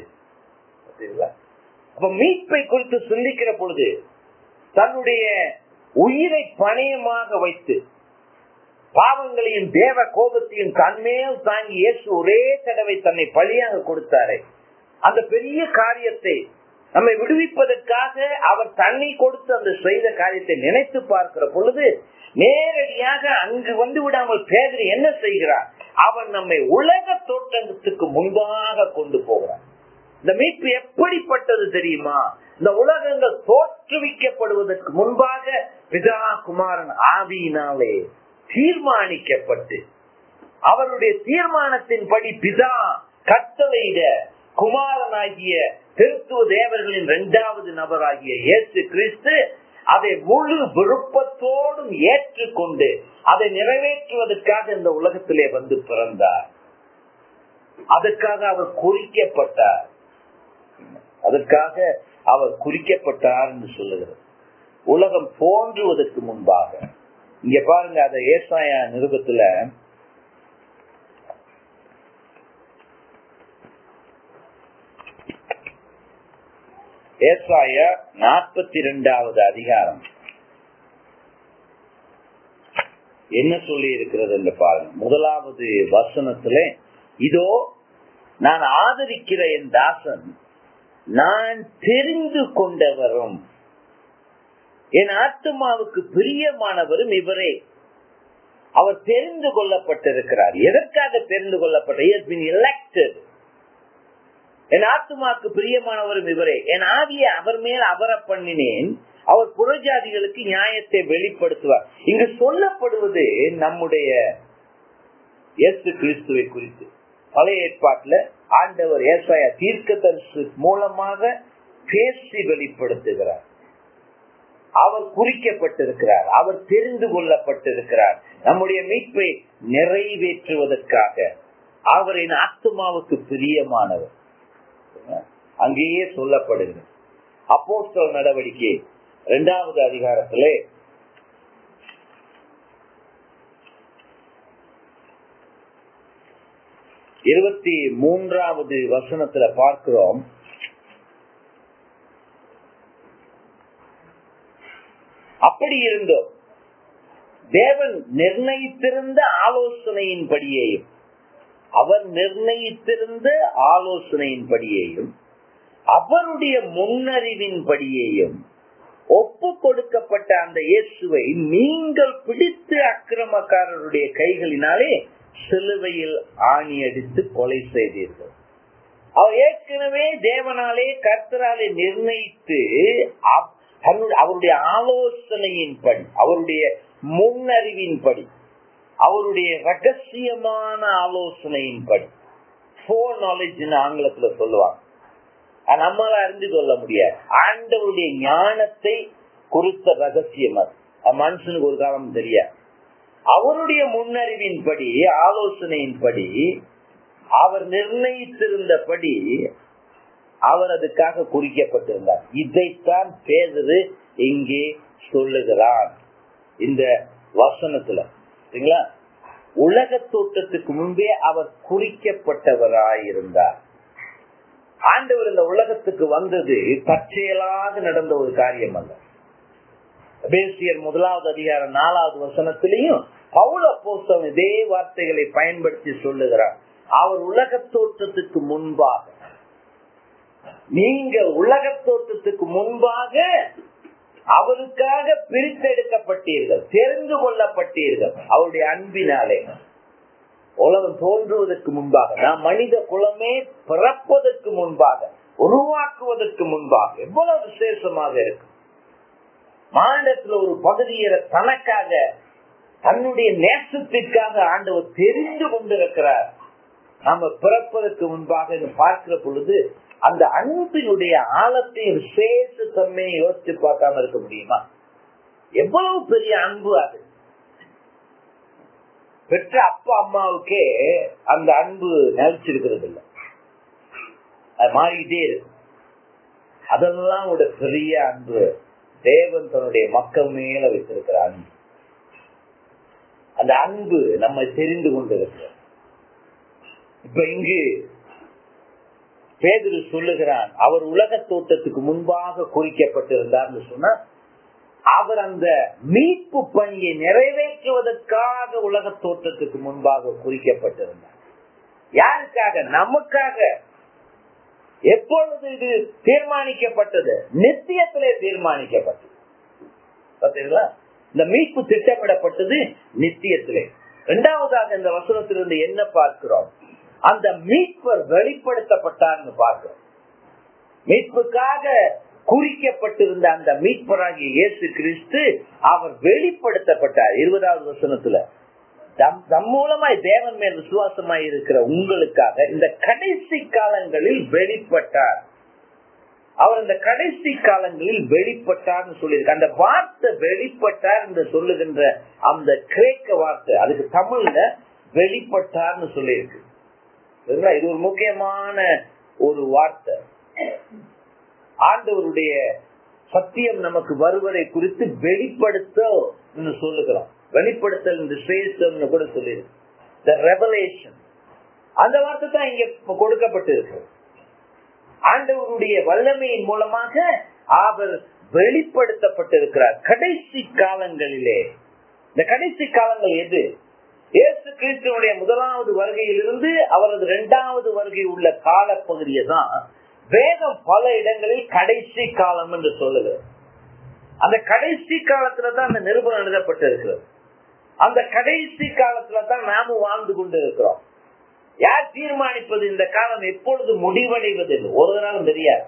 அப்ப மீட்பை குறித்து சிந்திக்கிற பொழுது தன்னுடைய உயிரை பணயமாக வைத்து பாவங்களையும் தேவ கோபத்தையும் தன்மேல் தாங்கி இயேசு ஒரே தடவை தன்னை பழியாக கொடுத்தாரே அந்த பெரிய காரியத்தை நம்மை விடுவிப்பதற்காக அவர் தண்ணி கொடுத்து அந்த செய்த காரியத்தை நினைத்து பார்க்கிற பொழுது நேரடியாக அங்கு வந்து விடாமல் பேதர் என்ன செய்கிறார் அவர் நம்மை உலக தோற்றத்துக்கு முன்பாக கொண்டு போகிறார் இந்த மீட்பு எப்படிப்பட்டது தெரியுமா இந்த உலகங்கள் தோற்றுவிக்கப்படுவதற்கு முன்பாக பிதா குமாரன் ஆவியினாலே தீர்மானிக்கப்பட்டு அவருடைய தீர்மானத்தின்படி பிதா கட்டளையிட குமாரனாகிய திருத்துவ தேவர்களின் இரண்டாவது நபராகிய இயேசு கிறிஸ்து அதை முழு விருப்பத்தோடும் ஏற்றுக்கொண்டு அதை நிறைவேற்றுவதற்காக இந்த உலகத்திலே வந்து பிறந்தார் அதற்காக அவர் குறிக்கப்பட்டார் அதற்காக அவர் குறிக்கப்பட்டார் என்று சொல்லுகிறது உலகம் தோன்றுவதற்கு முன்பாக இங்க பாருங்க அத ஏசாயா நிருபத்துல ஏசாய நாற்பத்தி இரண்டாவது அதிகாரம் என்ன சொல்லி இருக்கிறது என்று பாருங்க முதலாவது வசனத்துல இதோ நான் ஆதரிக்கிற என் தாசன் நான் தெரிந்து கொண்டவரும் என் ஆத்மாவுக்கு பிரியமானவரும் இவரே அவர் தெரிந்து கொள்ளப்பட்டிருக்கிறார் எதற்காக தெரிந்து கொள்ளப்பட்ட என் ஆத்மாக்கு பிரியமானவரும் இவரே என் ஆவியை அவர் மேல் அவர பண்ணினேன் அவர் புறஜாதிகளுக்கு நியாயத்தை வெளிப்படுத்துவார் இங்கு சொல்லப்படுவது நம்முடைய இயேசு கிறிஸ்துவை குறித்து பழைய ஏற்பாட்டுல ஆண்டவர் ஏசாய தீர்க்க மூலமாக பேசி வெளிப்படுத்துகிறார் அவர் குறிக்கப்பட்டிருக்கிறார் அவர் தெரிந்து கொள்ளப்பட்டிருக்கிறார் நம்முடைய மீட்பை நிறைவேற்றுவதற்காக அவரின் ஆத்மாவுக்கு பிரியமானவர் அங்கேயே சொல்லப்படுகிறது அப்போஸ்தல் நடவடிக்கை இரண்டாவது அதிகாரத்திலே இருபத்தி மூன்றாவது வசனத்துல பார்க்கிறோம் அப்படி இருந்தோம் தேவன் நிர்ணயித்திருந்த ஆலோசனையின்படியேயும் அவர் நிர்ணயித்திருந்த ஆலோசனையின்படியேயும் அவருடைய முன்னறிவின்படியேயும் ஒப்பு கொடுக்கப்பட்ட அந்த இயேசுவை நீங்கள் பிடித்து அக்கிரமக்காரருடைய கைகளினாலே சிலுவையில் ஆணி அடித்து கொலை செய்தீர்கள் அவர் ஏற்கனவே தேவனாலே கர்த்தராலே நிர்ணயித்து அவருடைய ஆலோசனையின்படி அவருடைய முன்னறிவின்படி அவருடைய ரகசியமான ஆலோசனையின்படி போர் நாலேஜ் ஆங்கிலத்துல சொல்லுவாங்க நம்மளால அறிந்து கொள்ள முடியாது ஆண்டவருடைய ஞானத்தை குறித்த ரகசியம் அது மனுஷனுக்கு ஒரு காலம் தெரியாது அவருடைய முன்னறிவின்படி ஆலோசனையின்படி அவர் நிர்ணயித்திருந்தபடி அவர் அதுக்காக குறிக்கப்பட்டிருந்தார் இதைத்தான் பேதரு இங்கே சொல்லுகிறான் இந்த வசனத்துல சரிங்களா உலக தோட்டத்துக்கு முன்பே அவர் குறிக்கப்பட்டவராயிருந்தார் ஆண்டவர் இந்த உலகத்துக்கு வந்தது தற்செயலாக நடந்த ஒரு காரியம் அல்ல பேசியர் முதலாவது அதிகாரம் நாலாவது வசனத்திலையும் பவுல போசம் இதே வார்த்தைகளை பயன்படுத்தி சொல்லுகிறார் அவர் உலக தோற்றத்துக்கு முன்பாக நீங்க உலக தோற்றத்துக்கு முன்பாக அவருக்காக பிரித்தெடுக்கப்பட்டீர்கள் தெரிந்து கொள்ளப்பட்டீர்கள் அவருடைய அன்பினாலே உலகம் தோன்றுவதற்கு முன்பாக நாம் மனித குலமே பிறப்பதற்கு முன்பாக உருவாக்குவதற்கு முன்பாக எவ்வளவு விசேஷமாக இருக்கும் மாநிலத்தில் ஒரு பகுதியில தனக்காக தன்னுடைய நேசத்திற்காக ஆண்டவர் தெரிந்து கொண்டிருக்கிறார் நாம பிறப்பதற்கு முன்பாக பார்க்கிற பொழுது அந்த அன்பினுடைய ஆழத்தையும் விசேஷ தன்மையை யோசிச்சு பார்க்காம இருக்க முடியுமா எவ்வளவு பெரிய அன்பு அது பெற்ற அப்பா அம்மாவுக்கே அந்த அன்பு நினைச்சிருக்கிறது இல்லை அது மாறிக்கிட்டே இருக்கு அதெல்லாம் ஒரு பெரிய அன்பு தேவன் தன்னுடைய மக்கள் மேல வைத்திருக்கிற அன்பு அந்த அன்பு நம்ம தெரிந்து கொண்டிருக்கிற இப்ப இங்கு பேதிரு சொல்லுகிறான் அவர் உலக தோட்டத்துக்கு முன்பாக குறிக்கப்பட்டிருந்தார் சொன்னா அவர் அந்த மீட்பு பணியை நிறைவேற்றுவதற்காக உலக தோற்றத்துக்கு முன்பாக குறிக்கப்பட்டிருந்தார் யாருக்காக நமக்காக எப்பொழுது இது தீர்மானிக்கப்பட்டது நித்தியத்திலே தீர்மானிக்கப்பட்டது பார்த்தீங்களா இந்த மீட்பு திட்டமிடப்பட்டது நித்தியத்திலே இரண்டாவதாக இந்த வசனத்திலிருந்து என்ன பார்க்கிறோம் அந்த மீட்பர் வெளிப்படுத்தப்பட்டார்னு பார்க்கிறோம் மீட்புக்காக குறிக்கப்பட்டிருந்த அந்த மீட்பராகிய இயேசு கிறிஸ்து அவர் வெளிப்படுத்தப்பட்டார் இருபதாவது வசனத்துல தம் மூலமாய் தேவன் மேல் விசுவாசமாய் இருக்கிற உங்களுக்காக இந்த கடைசி காலங்களில் வெளிப்பட்டார் அவர் இந்த கடைசி காலங்களில் வெளிப்பட்டார்னு சொல்லியிருக்கு அந்த வார்த்தை வெளிப்பட்டார் என்று சொல்லுகின்ற அந்த கிரேக்க வார்த்தை அதுக்கு தமிழ்ல வெளிப்பட்டார்னு சொல்லியிருக்கு இது ஒரு முக்கியமான ஒரு வார்த்தை ஆண்டவருடைய சத்தியம் நமக்கு வருவதை குறித்து வெளிப்படுத்த சொல்லுகிறோம் வெளிப்படுத்தல் இந்த சேஷம் கூட சொல்லியிருக்கு ரெவலேஷன் அந்த வார்த்தை தான் இங்க கொடுக்கப்பட்டிருக்கு ஆண்டவருடைய வல்லமையின் மூலமாக அவர் வெளிப்படுத்தப்பட்டிருக்கிறார் கடைசி காலங்களிலே இந்த கடைசி காலங்கள் எது இயேசு கிறிஸ்துவனுடைய முதலாவது வருகையிலிருந்து அவரது இரண்டாவது வருகை உள்ள காலப்பகுதியை தான் வேதம் பல இடங்களில் கடைசி காலம் என்று சொல்லுகிறது அந்த கடைசி காலத்துல தான் அந்த நிருபம் எழுதப்பட்டிருக்கிறது அந்த கடைசி காலத்துல தான் நாமும் வாழ்ந்து கொண்டு இருக்கிறோம் யார் தீர்மானிப்பது இந்த காலம் எப்பொழுது முடிவடைவது ஒரு நாளும் தெரியாது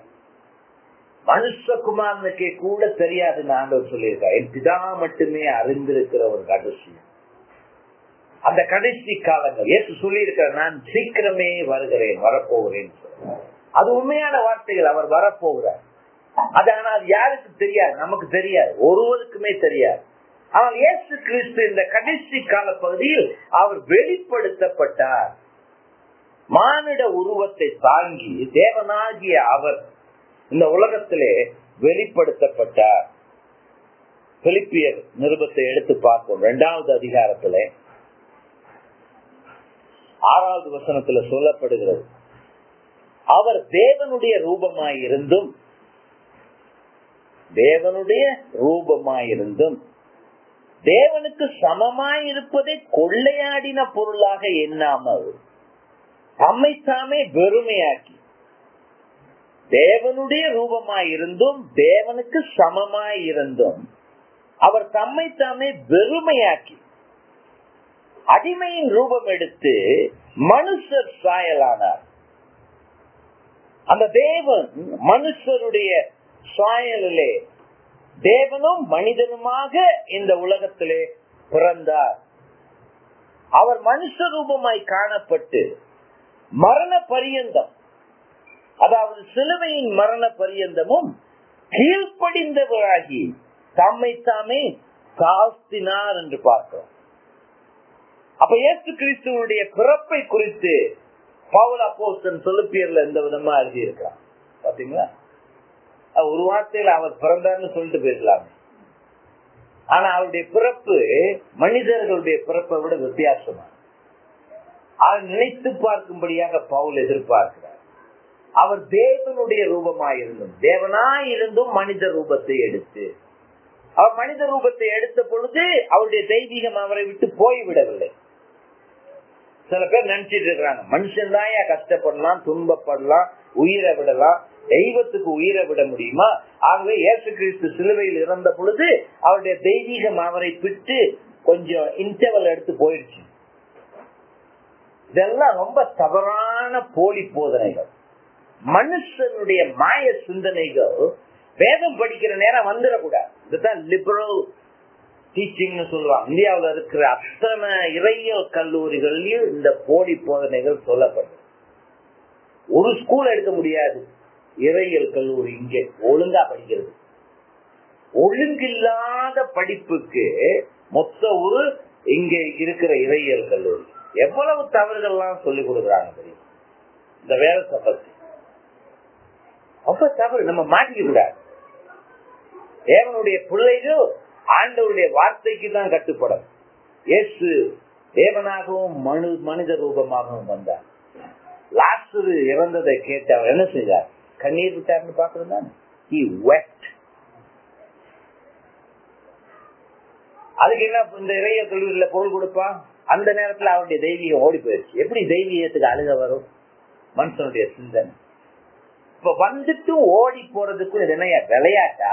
மனுஷகுமாரனுக்கே கூட தெரியாதுன்னு ஆண்டவர் சொல்லியிருக்கார் என் பிதா மட்டுமே அறிந்திருக்கிற ஒரு ரகசியம் அந்த கடைசி காலங்கள் ஏற்று சொல்லி நான் சீக்கிரமே வருகிறேன் வரப்போகிறேன் அது உண்மையான வார்த்தைகள் அவர் வரப்போகிறார் அது ஆனால் யாருக்கு தெரியாது நமக்கு தெரியாது ஒருவருக்குமே தெரியாது ஆனால் இயேசு கிறிஸ்து இந்த கடைசி கால பகுதியில் அவர் வெளிப்படுத்தப்பட்டார் மானிட உருவத்தை தாங்கி தேவனாகிய அவர் இந்த உலகத்திலே வெளிப்படுத்தப்பட்டார் பிலிப்பியர் நிருபத்தை எடுத்து பார்ப்போம் இரண்டாவது அதிகாரத்திலே ஆறாவது வசனத்துல சொல்லப்படுகிறது அவர் தேவனுடைய ரூபமாயிருந்தும் தேவனுடைய ரூபமாயிருந்தும் தேவனுக்கு சமமாயிருப்பதை கொள்ளையாடின பொருளாக எண்ணாமல் தம்மை தாமே வெறுமையாக்கி தேவனுடைய ரூபமாய் இருந்தும் தேவனுக்கு சமமாய் இருந்தும் அவர் தம்மை தாமே வெறுமையாக்கி அடிமையின் ரூபம் எடுத்து மனுஷர் சாயலானார் அந்த தேவன் மனுஷருடைய சாயலிலே தேவனும் மனிதனுமாக இந்த உலகத்திலே பிறந்தார் அவர் மனுஷ ரூபமாய் காணப்பட்டு மரண பரியந்தம் அதாவது சிலுவையின் மரண பரியந்தமும் கீழ்ப்படிந்தவராகி தம்மை தாமே தாஸ்தினார் என்று பார்க்கிறோம் அப்ப இயேசு கிறிஸ்துவனுடைய பிறப்பை குறித்து பவுல் அப்போஸ்தன் சொல்லுப்பியர்ல எந்த விதமா எழுதியிருக்கான் பாத்தீங்களா ஒரு வார்த்தையில அவர் பிறந்தார்னு சொல்லிட்டு போயிருக்கலாமே ஆனா அவருடைய பிறப்பு மனிதர்களுடைய பிறப்பை விட வித்தியாசமா அவர் நினைத்து பார்க்கும்படியாக பவுல் எதிர்பார்க்கிறார் அவர் தேவனுடைய ரூபமாயிருந்தும் தேவனாயிருந்தும் மனித ரூபத்தை எடுத்து அவர் மனித ரூபத்தை எடுத்த பொழுது அவருடைய தெய்வீகம் அவரை விட்டு போய்விடவில்லை சில பேர் நினைச்சிட்டு இருக்கிறாங்க மனுஷன் தான் கஷ்டப்படலாம் துன்பப்படலாம் உயிரை விடலாம் தெய்வத்துக்கு உயிரை விட முடியுமா ஆகவே இயேசு கிறிஸ்து சிலுவையில் இறந்த பொழுது அவருடைய தெய்வீகம் அவரை விட்டு கொஞ்சம் இன்டர்வல் எடுத்து போயிடுச்சு இதெல்லாம் ரொம்ப தவறான போலி போதனைகள் மனுஷனுடைய மாய சிந்தனைகள் வேதம் படிக்கிற நேரம் வந்துடக்கூடாது இதுதான் லிபரல் டீச்சிங்னு சொல்லுவாங்க இந்தியாவில் இருக்கிற அத்தனை இறையியல் கல்லூரிகள்லயும் இந்த போலி போதனைகள் சொல்லப்படுது ஒரு ஸ்கூல் எடுக்க முடியாது இறையியல் கல்லூரி இங்கே ஒழுங்கா படிக்கிறது ஒழுங்கில்லாத படிப்புக்கு மொத்த ஒரு இங்க இருக்கிற இறையியல் கல்லூரி எவ்வளவு தவறுகள்லாம் சொல்லிக் கொடுக்குறாங்க தெரியும் இந்த வேதத்தை பத்தி ரொம்ப தவறு நம்ம மாட்டிக்க கூடாது தேவனுடைய பிள்ளைகள் ஆண்டவருடைய வார்த்தைக்கு தான் கட்டுப்படும் இயேசு தேவனாகவும் மனு மனித ரூபமாகவும் வந்தார் லாஸ்ட் இறந்ததை கேட்டு அவர் என்ன செய்தார் கண்ணீர் விட்டார்னு பாக்குறது அதுக்கு என்ன இந்த இறைய கல்லூரியில பொருள் கொடுப்பான் அந்த நேரத்துல அவருடைய தெய்வீகம் ஓடி போயிடுச்சு எப்படி தெய்வீகத்துக்கு அழுக வரும் மனுஷனுடைய சிந்தனை இப்ப வந்துட்டு ஓடி போறதுக்கும் இது என்ன விளையாட்டா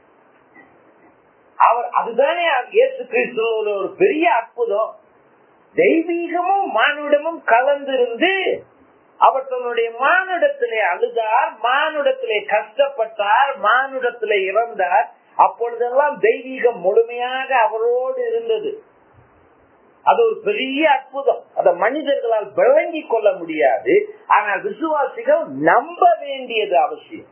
அவர் அதுதானே இயேசு கிறிஸ்துவோட ஒரு பெரிய அற்புதம் தெய்வீகமும் மானுடமும் கலந்திருந்து அவர் தன்னுடைய மானுடத்திலே அழுதார் மானுடத்திலே கஷ்டப்பட்டார் மானுடத்திலே இறந்தார் அப்பொழுதெல்லாம் தெய்வீகம் முழுமையாக அவரோடு இருந்தது அது ஒரு பெரிய அற்புதம் அதை மனிதர்களால் விளங்கி கொள்ள முடியாது ஆனால் விசுவாசிகள் நம்ப வேண்டியது அவசியம்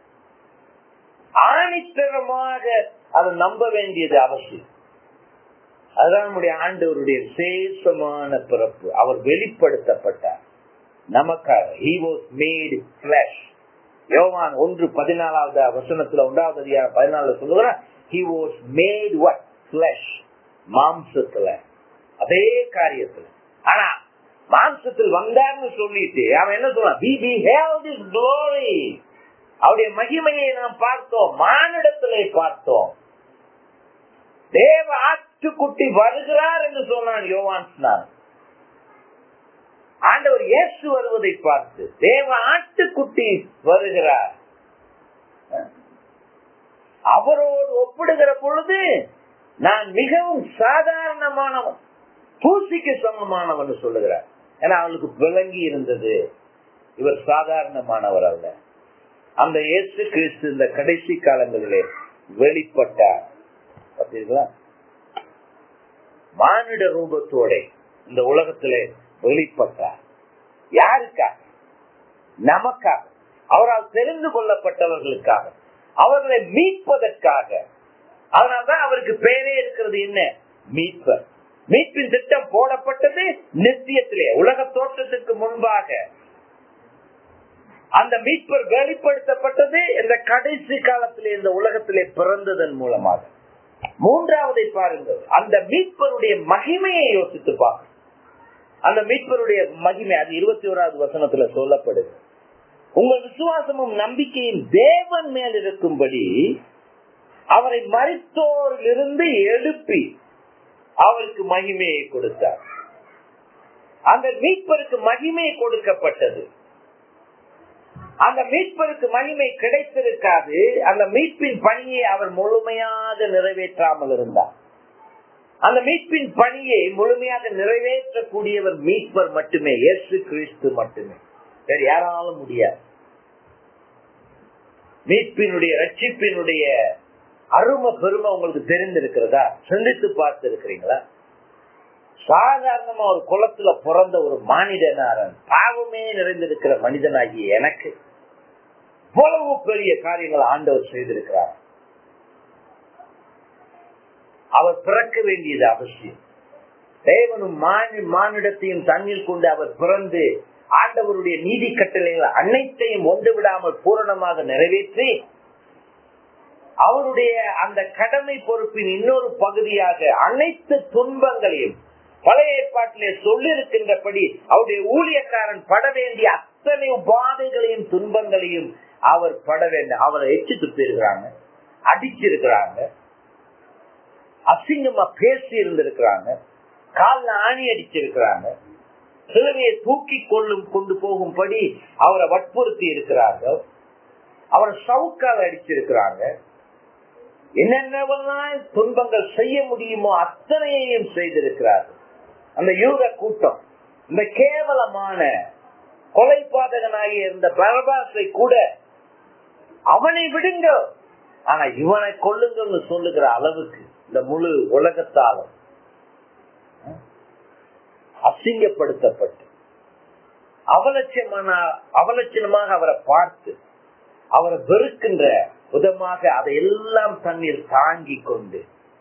ஆணித்தரமாக அதை நம்ப வேண்டியது அவசியம் அதுதான் நம்முடைய ஆண்டவருடைய விசேஷமான பிறப்பு அவர் வெளிப்படுத்தப்பட்டார் நமக்காக he was made flesh யோவான் ஒன்று பதினாலாவது வசனத்துல ஒன்றாவது அதிகாரம் பதினாலு சொல்லுகிறார் he was made what flesh மாம்சத்துல அதே காரியத்துல ஆனா மாம்சத்தில் வந்தார்னு சொல்லிட்டு அவன் என்ன சொல்றான் we beheld his glory அவருடைய மகிமையை நாம் பார்த்தோம் மானிடத்திலே பார்த்தோம் தேவ ஆட்டுக்குட்டி வருகிறார் என்று சொன்னான் யோவான் ஸ்நான் ஆண்டவர் இயேசு வருவதை பார்த்து தேவ ஆட்டுக்குட்டி வருகிறார் அவரோடு ஒப்பிடுகிற பொழுது நான் மிகவும் சாதாரணமானவன் தூசிக்கு சமமானவன் சொல்லுகிறார் ஏன்னா அவளுக்கு விளங்கி இருந்தது இவர் சாதாரணமானவர் அல்ல அந்த இயேசு கிறிஸ்து இந்த கடைசி காலங்களிலே வெளிப்பட்டார் பார்த்தீர்களா மானிட ரூபத்தோட இந்த உலகத்திலே வெளிப்பட்டார் யாருக்காக நமக்காக அவரால் தெரிந்து கொள்ளப்பட்டவர்களுக்காக அவர்களை மீட்பதற்காக அதனால்தான் அவருக்கு பெயரே இருக்கிறது என்ன மீட்பர் மீட்பின் திட்டம் போடப்பட்டது நித்தியத்திலே உலக தோற்றத்துக்கு முன்பாக அந்த மீட்பர் வெளிப்படுத்தப்பட்டது இந்த கடைசி காலத்திலே இந்த உலகத்திலே பிறந்ததன் மூலமாக மூன்றாவதை பாருங்கள் அந்த மீட்பருடைய மகிமையை யோசித்து பாருங்கள் அந்த மீட்பருடைய மகிமை அது இருபத்தி ஓராவது வசனத்துல சொல்லப்படுது உங்கள் விசுவாசமும் நம்பிக்கையும் தேவன் மேல் இருக்கும்படி அவரை மறித்தோரிலிருந்து எழுப்பி அவருக்கு மகிமையை கொடுத்தார் அந்த மீட்பருக்கு மகிமை கொடுக்கப்பட்டது அந்த மீட்பருக்கு மகிமை கிடைத்திருக்காது அந்த மீட்பின் பணியை அவர் முழுமையாக நிறைவேற்றாமல் இருந்தார் அந்த மீட்பின் பணியை முழுமையாக நிறைவேற்றக்கூடியவர் மீட்பர் மட்டுமே இயேசு கிறிஸ்து மட்டுமே வேற யாராலும் முடியாது மீட்பினுடைய ரட்சிப்பினுடைய அருமை பெருமை உங்களுக்கு தெரிந்திருக்கிறதா சிந்தித்து பார்த்து இருக்கிறீங்களா சாதாரணமா ஒரு குளத்துல பிறந்த ஒரு மானிடனாரன் பாவமே நிறைந்திருக்கிற மனிதனாகிய எனக்கு இவ்வளவு பெரிய காரியங்கள் ஆண்டவர் செய்திருக்கிறார் அவர் பிறக்க வேண்டியது அவசியம் தேவனும் மானிடத்தையும் தண்ணீர் கொண்டு அவர் பிறந்து ஆண்டவருடைய நீதி கட்டளைகள் அனைத்தையும் ஒன்று விடாமல் பூரணமாக நிறைவேற்றி அவருடைய அந்த கடமை பொறுப்பின் இன்னொரு பகுதியாக அனைத்து துன்பங்களையும் பழைய ஏற்பாட்டிலே சொல்லிருக்கின்றபடி அவருடைய ஊழியக்காரன் பட வேண்டிய அத்தனை உபாதைகளையும் துன்பங்களையும் அவர் பட வேண்டும் அவரை எச்சு துப்பிருக்கிறாங்க அடிச்சிருக்கிறாங்க அசிங்கமா பேசி இருந்திருக்கிறாங்க காலில் ஆணி அடிச்சிருக்கிறாங்க சிலுவையை தூக்கி கொள்ளும் கொண்டு போகும்படி அவரை வற்புறுத்தி இருக்கிறார்கள் அவரை சவுக்கால் அடிச்சிருக்கிறாங்க என்னென்னவெல்லாம் துன்பங்கள் செய்ய முடியுமோ அத்தனையையும் செய்திருக்கிறார்கள் அந்த யூத கூட்டம் இந்த கேவலமான கொலைபாதகனாகிய இருந்த பரபாசை கூட அவனை விடுங்க ஆனா இவனை கொள்ளுங்கன்னு சொல்லுகிற அளவுக்கு இந்த முழு உலகத்தாலும் அசிங்கப்படுத்தப்பட்டு அவலட்சியமான அவலட்சணமாக அவரை பார்த்து அவரை வெறுக்கின்ற விதமாக அதையெல்லாம் தண்ணீர் தாங்கி கொண்டு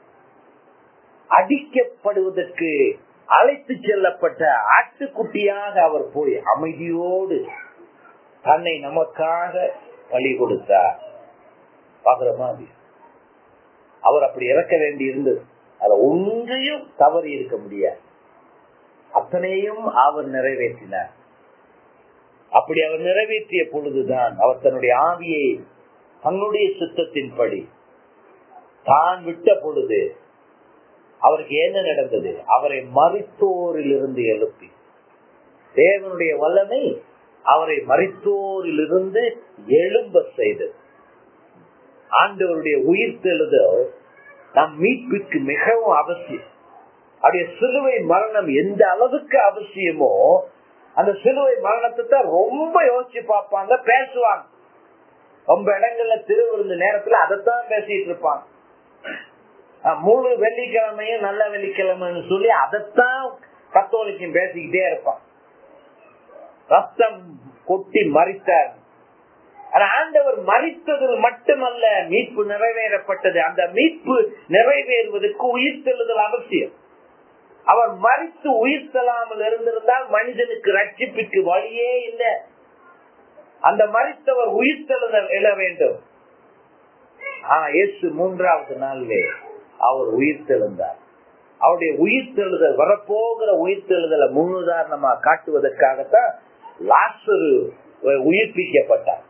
அடிக்கப்படுவதற்கு அழைத்து செல்லப்பட்ட ஆட்டுக்குட்டியாக அவர் போய் அமைதியோடு தன்னை நமக்காக பலி கொடுத்தார் பாக்குற மாதிரி அவர் அப்படி இறக்க வேண்டி இருந்தது அத ஒன்றையும் தவறி இருக்க முடியாது அத்தனையும் அவர் நிறைவேற்றினார் அப்படி அவர் நிறைவேற்றிய பொழுதுதான் அவர் தன்னுடைய ஆவியை தன்னுடைய சித்தத்தின்படி தான் விட்ட பொழுது அவருக்கு என்ன நடந்தது அவரை மறித்தோரில் இருந்து எழுப்பி தேவனுடைய வல்லமை அவரை மறித்தோரில் இருந்து எழும்ப செய்தது ஆண்டவருடைய உயிர் தெழுதல் நம் மீட்புக்கு மிகவும் அவசியம் அவருடைய சிலுவை மரணம் எந்த அளவுக்கு அவசியமோ அந்த சிலுவை மரணத்தை தான் ரொம்ப யோசிச்சு பார்ப்பாங்க பேசுவாங்க ரொம்ப இடங்கள்ல திருவிருந்த நேரத்துல அதைத்தான் பேசிட்டு இருப்பாங்க முழு வெள்ளிக்கிழமையும் நல்ல வெள்ளிக்கிழமைன்னு சொல்லி அதைத்தான் கத்தோலிக்கும் பேசிக்கிட்டே இருப்பான் ரத்தம் கொட்டி மறித்தார் ஆண்டவர் மறித்ததில் மட்டுமல்ல மீட்பு நிறைவேறப்பட்டது அந்த மீட்பு நிறைவேறுவதற்கு உயிர் தெழுதல் அவசியம் அவர் மறித்து உயிர் செல்லாமல் இருந்திருந்தால் மனிதனுக்கு ரட்சிப்புக்கு வழியே இல்லை அந்த மறித்தவர் உயிர் தெழுதல் எழ வேண்டும் ஆனா இயேசு மூன்றாவது நாளிலே அவர் உயிர் தெழுந்தார் அவருடைய உயிர் தெழுதல் வரப்போகிற உயிர் தெழுதலை முன்னுதாரணமா காட்டுவதற்காகத்தான் லாசரு உயிர்ப்பிக்கப்பட்டார்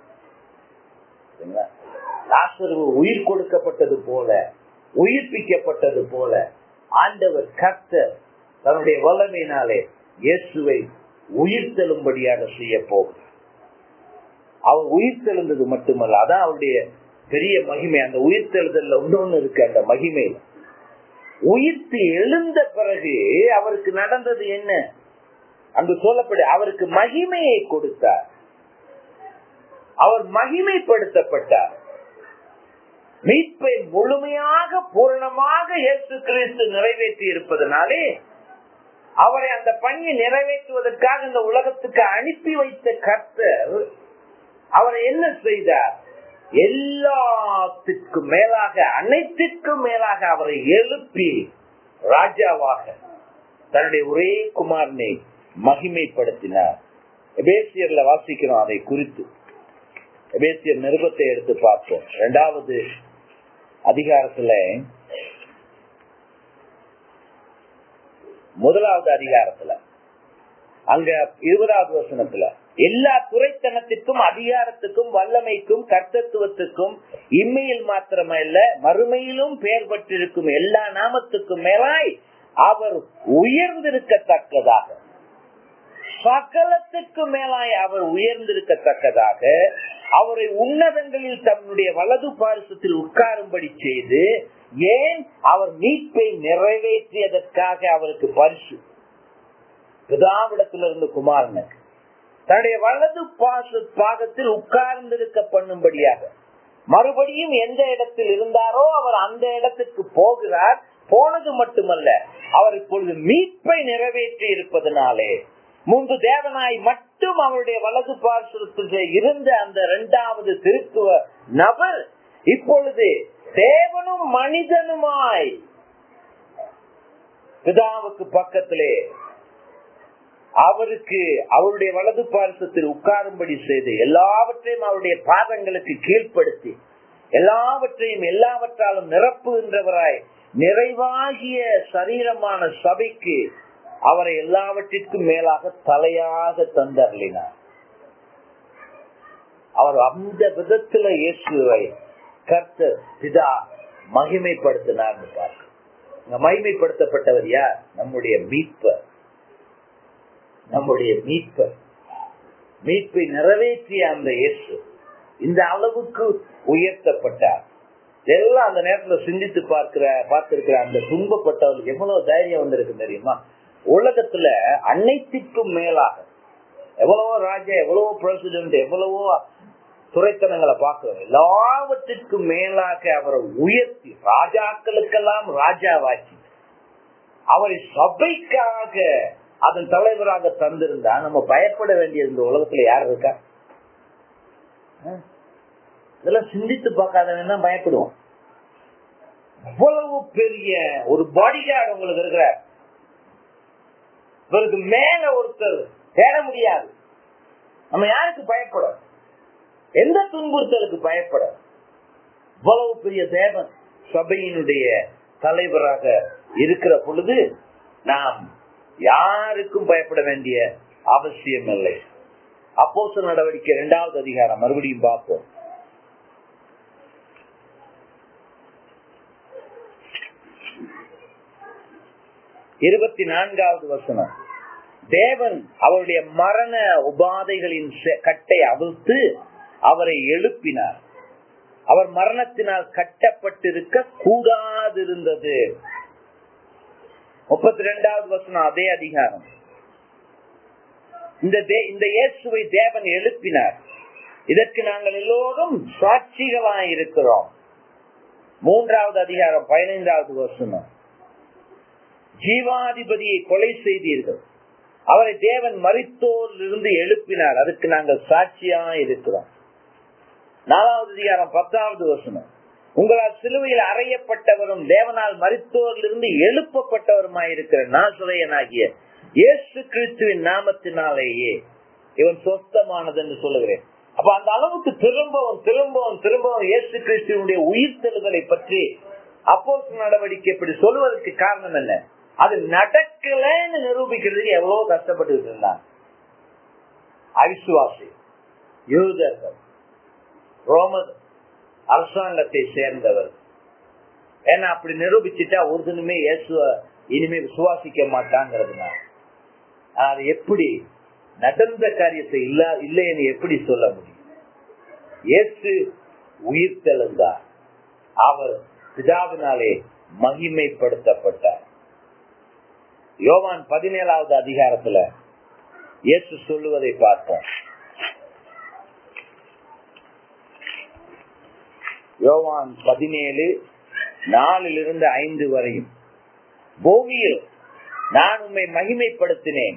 லாசரு உயிர் கொடுக்கப்பட்டது போல உயிர்ப்பிக்கப்பட்டது போல ஆண்டவர் கர்த்தர் தன்னுடைய வல்லமையினாலே இயேசுவை உயிர் தெழும்படியாக செய்ய போகிறார் அவர் உயிர் தெழுந்தது மட்டுமல்ல அதான் அவருடைய பெரிய மகிமை அந்த உயிர் தெழுதல்ல இன்னொன்னு இருக்கு அந்த மகிமையில உயிர்த்து எழுந்த பிறகு அவருக்கு நடந்தது என்ன அங்கு சொல்லப்படு அவருக்கு மகிமையை கொடுத்தார் அவர் மகிமைப்படுத்தப்பட்டார் மீட்பை முழுமையாக பூரணமாக இயேசு கிறிஸ்து நிறைவேற்றி இருப்பதனாலே அவரை அந்த பணியை நிறைவேற்றுவதற்காக இந்த உலகத்துக்கு அனுப்பி வைத்த கர்த்தர் அவரை என்ன செய்தார் எல்லாத்திற்கும் மேலாக அனைத்திற்கும் மேலாக அவரை எழுப்பி ராஜாவாக தன்னுடைய ஒரே குமாரனை மகிமைப்படுத்தினார் எபேசியர்ல வாசிக்கிறோம் அதை குறித்து எபேசியர் நிருபத்தை எடுத்து பார்ப்போம் இரண்டாவது அதிகாரத்துல முதலாவது அதிகாரத்துல அங்க இருபதாவது வசனத்துல எல்லா துறைத்தனத்திற்கும் அதிகாரத்துக்கும் வல்லமைக்கும் கர்த்தத்துவத்துக்கும் இம்மையில் மாத்திரமல்ல மறுமையிலும் பெயர் பெற்றிருக்கும் எல்லா நாமத்துக்கும் மேலாய் அவர் உயர்ந்திருக்கத்தக்கதாக சகலத்துக்கு மேலாய் அவர் உயர்ந்திருக்கத்தக்கதாக அவரை உன்னதங்களில் தன்னுடைய வலது பாரிசத்தில் உட்காரும்படி செய்து ஏன் அவர் மீட்பை நிறைவேற்றியதற்காக அவருக்கு பரிசு பிதாவிடத்திலிருந்து குமாரனுக்கு தன்னுடைய வலது பாச பாகத்தில் உட்கார்ந்திருக்க பண்ணும்படியாக மறுபடியும் எந்த இடத்தில் இருந்தாரோ அவர் அந்த இடத்துக்கு போகிறார் போனது மட்டுமல்ல அவர் இப்பொழுது மீட்பை நிறைவேற்றி இருப்பதனாலே முன்பு தேவனாய் மட்டும் அவருடைய வலது பார்சத்தில் இருந்த அந்த இரண்டாவது திருத்துவ நபர் இப்பொழுது தேவனும் மனிதனுமாய் பிதாவுக்கு பக்கத்திலே அவருக்கு அவருடைய வலது பாரசத்தில் உட்காரும்படி செய்து எல்லாவற்றையும் அவருடைய பாதங்களுக்கு கீழ்ப்படுத்தி எல்லாவற்றையும் எல்லாவற்றாலும் நிரப்புகின்றவராய் நிறைவாகிய சரீரமான சபைக்கு அவரை எல்லாவற்றிற்கும் மேலாக தலையாக தந்தருளினார் அவர் அந்த விதத்துல இயேசுவை கர்த்த பிதா மகிமைப்படுத்தினார் பார்க்க மகிமைப்படுத்தப்பட்டவர் யார் நம்முடைய மீட்பர் நம்முடைய மீட்பர் மீட்பை நிறைவேற்றிய அந்த இயேசு இந்த அளவுக்கு உயர்த்தப்பட்டார் எல்லாம் அந்த நேரத்துல சிந்தித்து பார்க்கிற பார்த்திருக்கிற அந்த துன்பப்பட்டவர்களுக்கு எவ்வளவு தைரியம் வந்திருக்கு தெரியுமா உலகத்துல அனைத்திற்கும் மேலாக எவ்வளவோ ராஜா எவ்வளவோ பிரசிடென்ட் எவ்வளவோ துறைத்தனங்களை பார்க்கிறோம் எல்லாவற்றிற்கும் மேலாக அவரை உயர்த்தி ராஜாக்களுக்கெல்லாம் ராஜாவாக்கி அவரை சபைக்காக அதன் தலைவராக தந்திருந்தா நம்ம பயப்பட வேண்டிய இந்த உலகத்துல யார் இருக்கா இதெல்லாம் சிந்தித்து பார்க்காதவன் தான் பயப்படுவோம் அவ்வளவு பெரிய ஒரு பாடிகார்டு உங்களுக்கு இருக்கிற இவருக்கு மேல ஒருத்தர் தேட முடியாது நம்ம யாருக்கு பயப்பட எந்த துன்புறுத்தலுக்கு பயப்பட இவ்வளவு பெரிய தேவன் சபையினுடைய தலைவராக இருக்கிற பொழுது நாம் யாருக்கும் பயப்பட வேண்டிய அவசியம் இல்லை அப்போச நடவடிக்கை இரண்டாவது அதிகாரம் மறுபடியும் பார்ப்போம் இருபத்தி நான்காவது வசனம் தேவன் அவருடைய மரண உபாதைகளின் கட்டை அவிழ்த்து அவரை எழுப்பினார் அவர் மரணத்தினால் கட்டப்பட்டிருக்க கூடாதிருந்தது முப்பத்தி ரெண்டாவது வசனம் அதே அதிகாரம் இந்த இந்த இயேசுவை தேவன் எழுப்பினார் இதற்கு நாங்கள் எல்லோரும் சாட்சிகளாய் இருக்கிறோம் மூன்றாவது அதிகாரம் பதினைந்தாவது வசனம் ஜீவாதிபதியை கொலை செய்தீர்கள் அவரை தேவன் மறித்தோரில் இருந்து எழுப்பினார் அதுக்கு நாங்கள் சாட்சியா இருக்கிறோம் நாலாவது அதிகாரம் பத்தாவது வசனம் உங்களால் சிலுவையில் அறையப்பட்டவரும் தேவனால் மறித்தோரிலிருந்து எழுப்பப்பட்டவருமாயிருக்கிற நாசுரையனாகிய இயேசு கிறிஸ்துவின் நாமத்தினாலேயே இவன் சொஸ்தமானது என்று சொல்லுகிறேன் அப்ப அந்த அளவுக்கு திரும்பவும் திரும்பவும் திரும்பவும் இயேசு கிறிஸ்துவனுடைய உயிர்த்தெழுதலை பற்றி அப்போ நடவடிக்கை இப்படி சொல்வதற்கு காரணம் என்ன அது நடக்கலன்னு நிரூபிக்கிறதுக்கு எவ்வளவு கஷ்டப்பட்டு இருந்தாங்க அவிசுவாசி யூதர்கள் ரோம அரசாங்கத்தை சேர்ந்தவர் ஏன்னா அப்படி நிரூபிச்சுட்டா ஒருத்தனுமே இயேசுவ இனிமே விசுவாசிக்க மாட்டாங்கிறதுனால அது எப்படி நடந்த காரியத்தை இல்ல இல்லைன்னு எப்படி சொல்ல முடியும் இயேசு உயிர் தெழுந்தார் அவர் பிதாவினாலே மகிமைப்படுத்தப்பட்டார் யோவான் பதினேழாவது அதிகாரத்துல இயேசு சொல்லுவதை பார்ப்போம் யோவான் பதினேழு நாலிலிருந்து ஐந்து வரையும் பூமியில் நான் உண்மை மகிமைப்படுத்தினேன்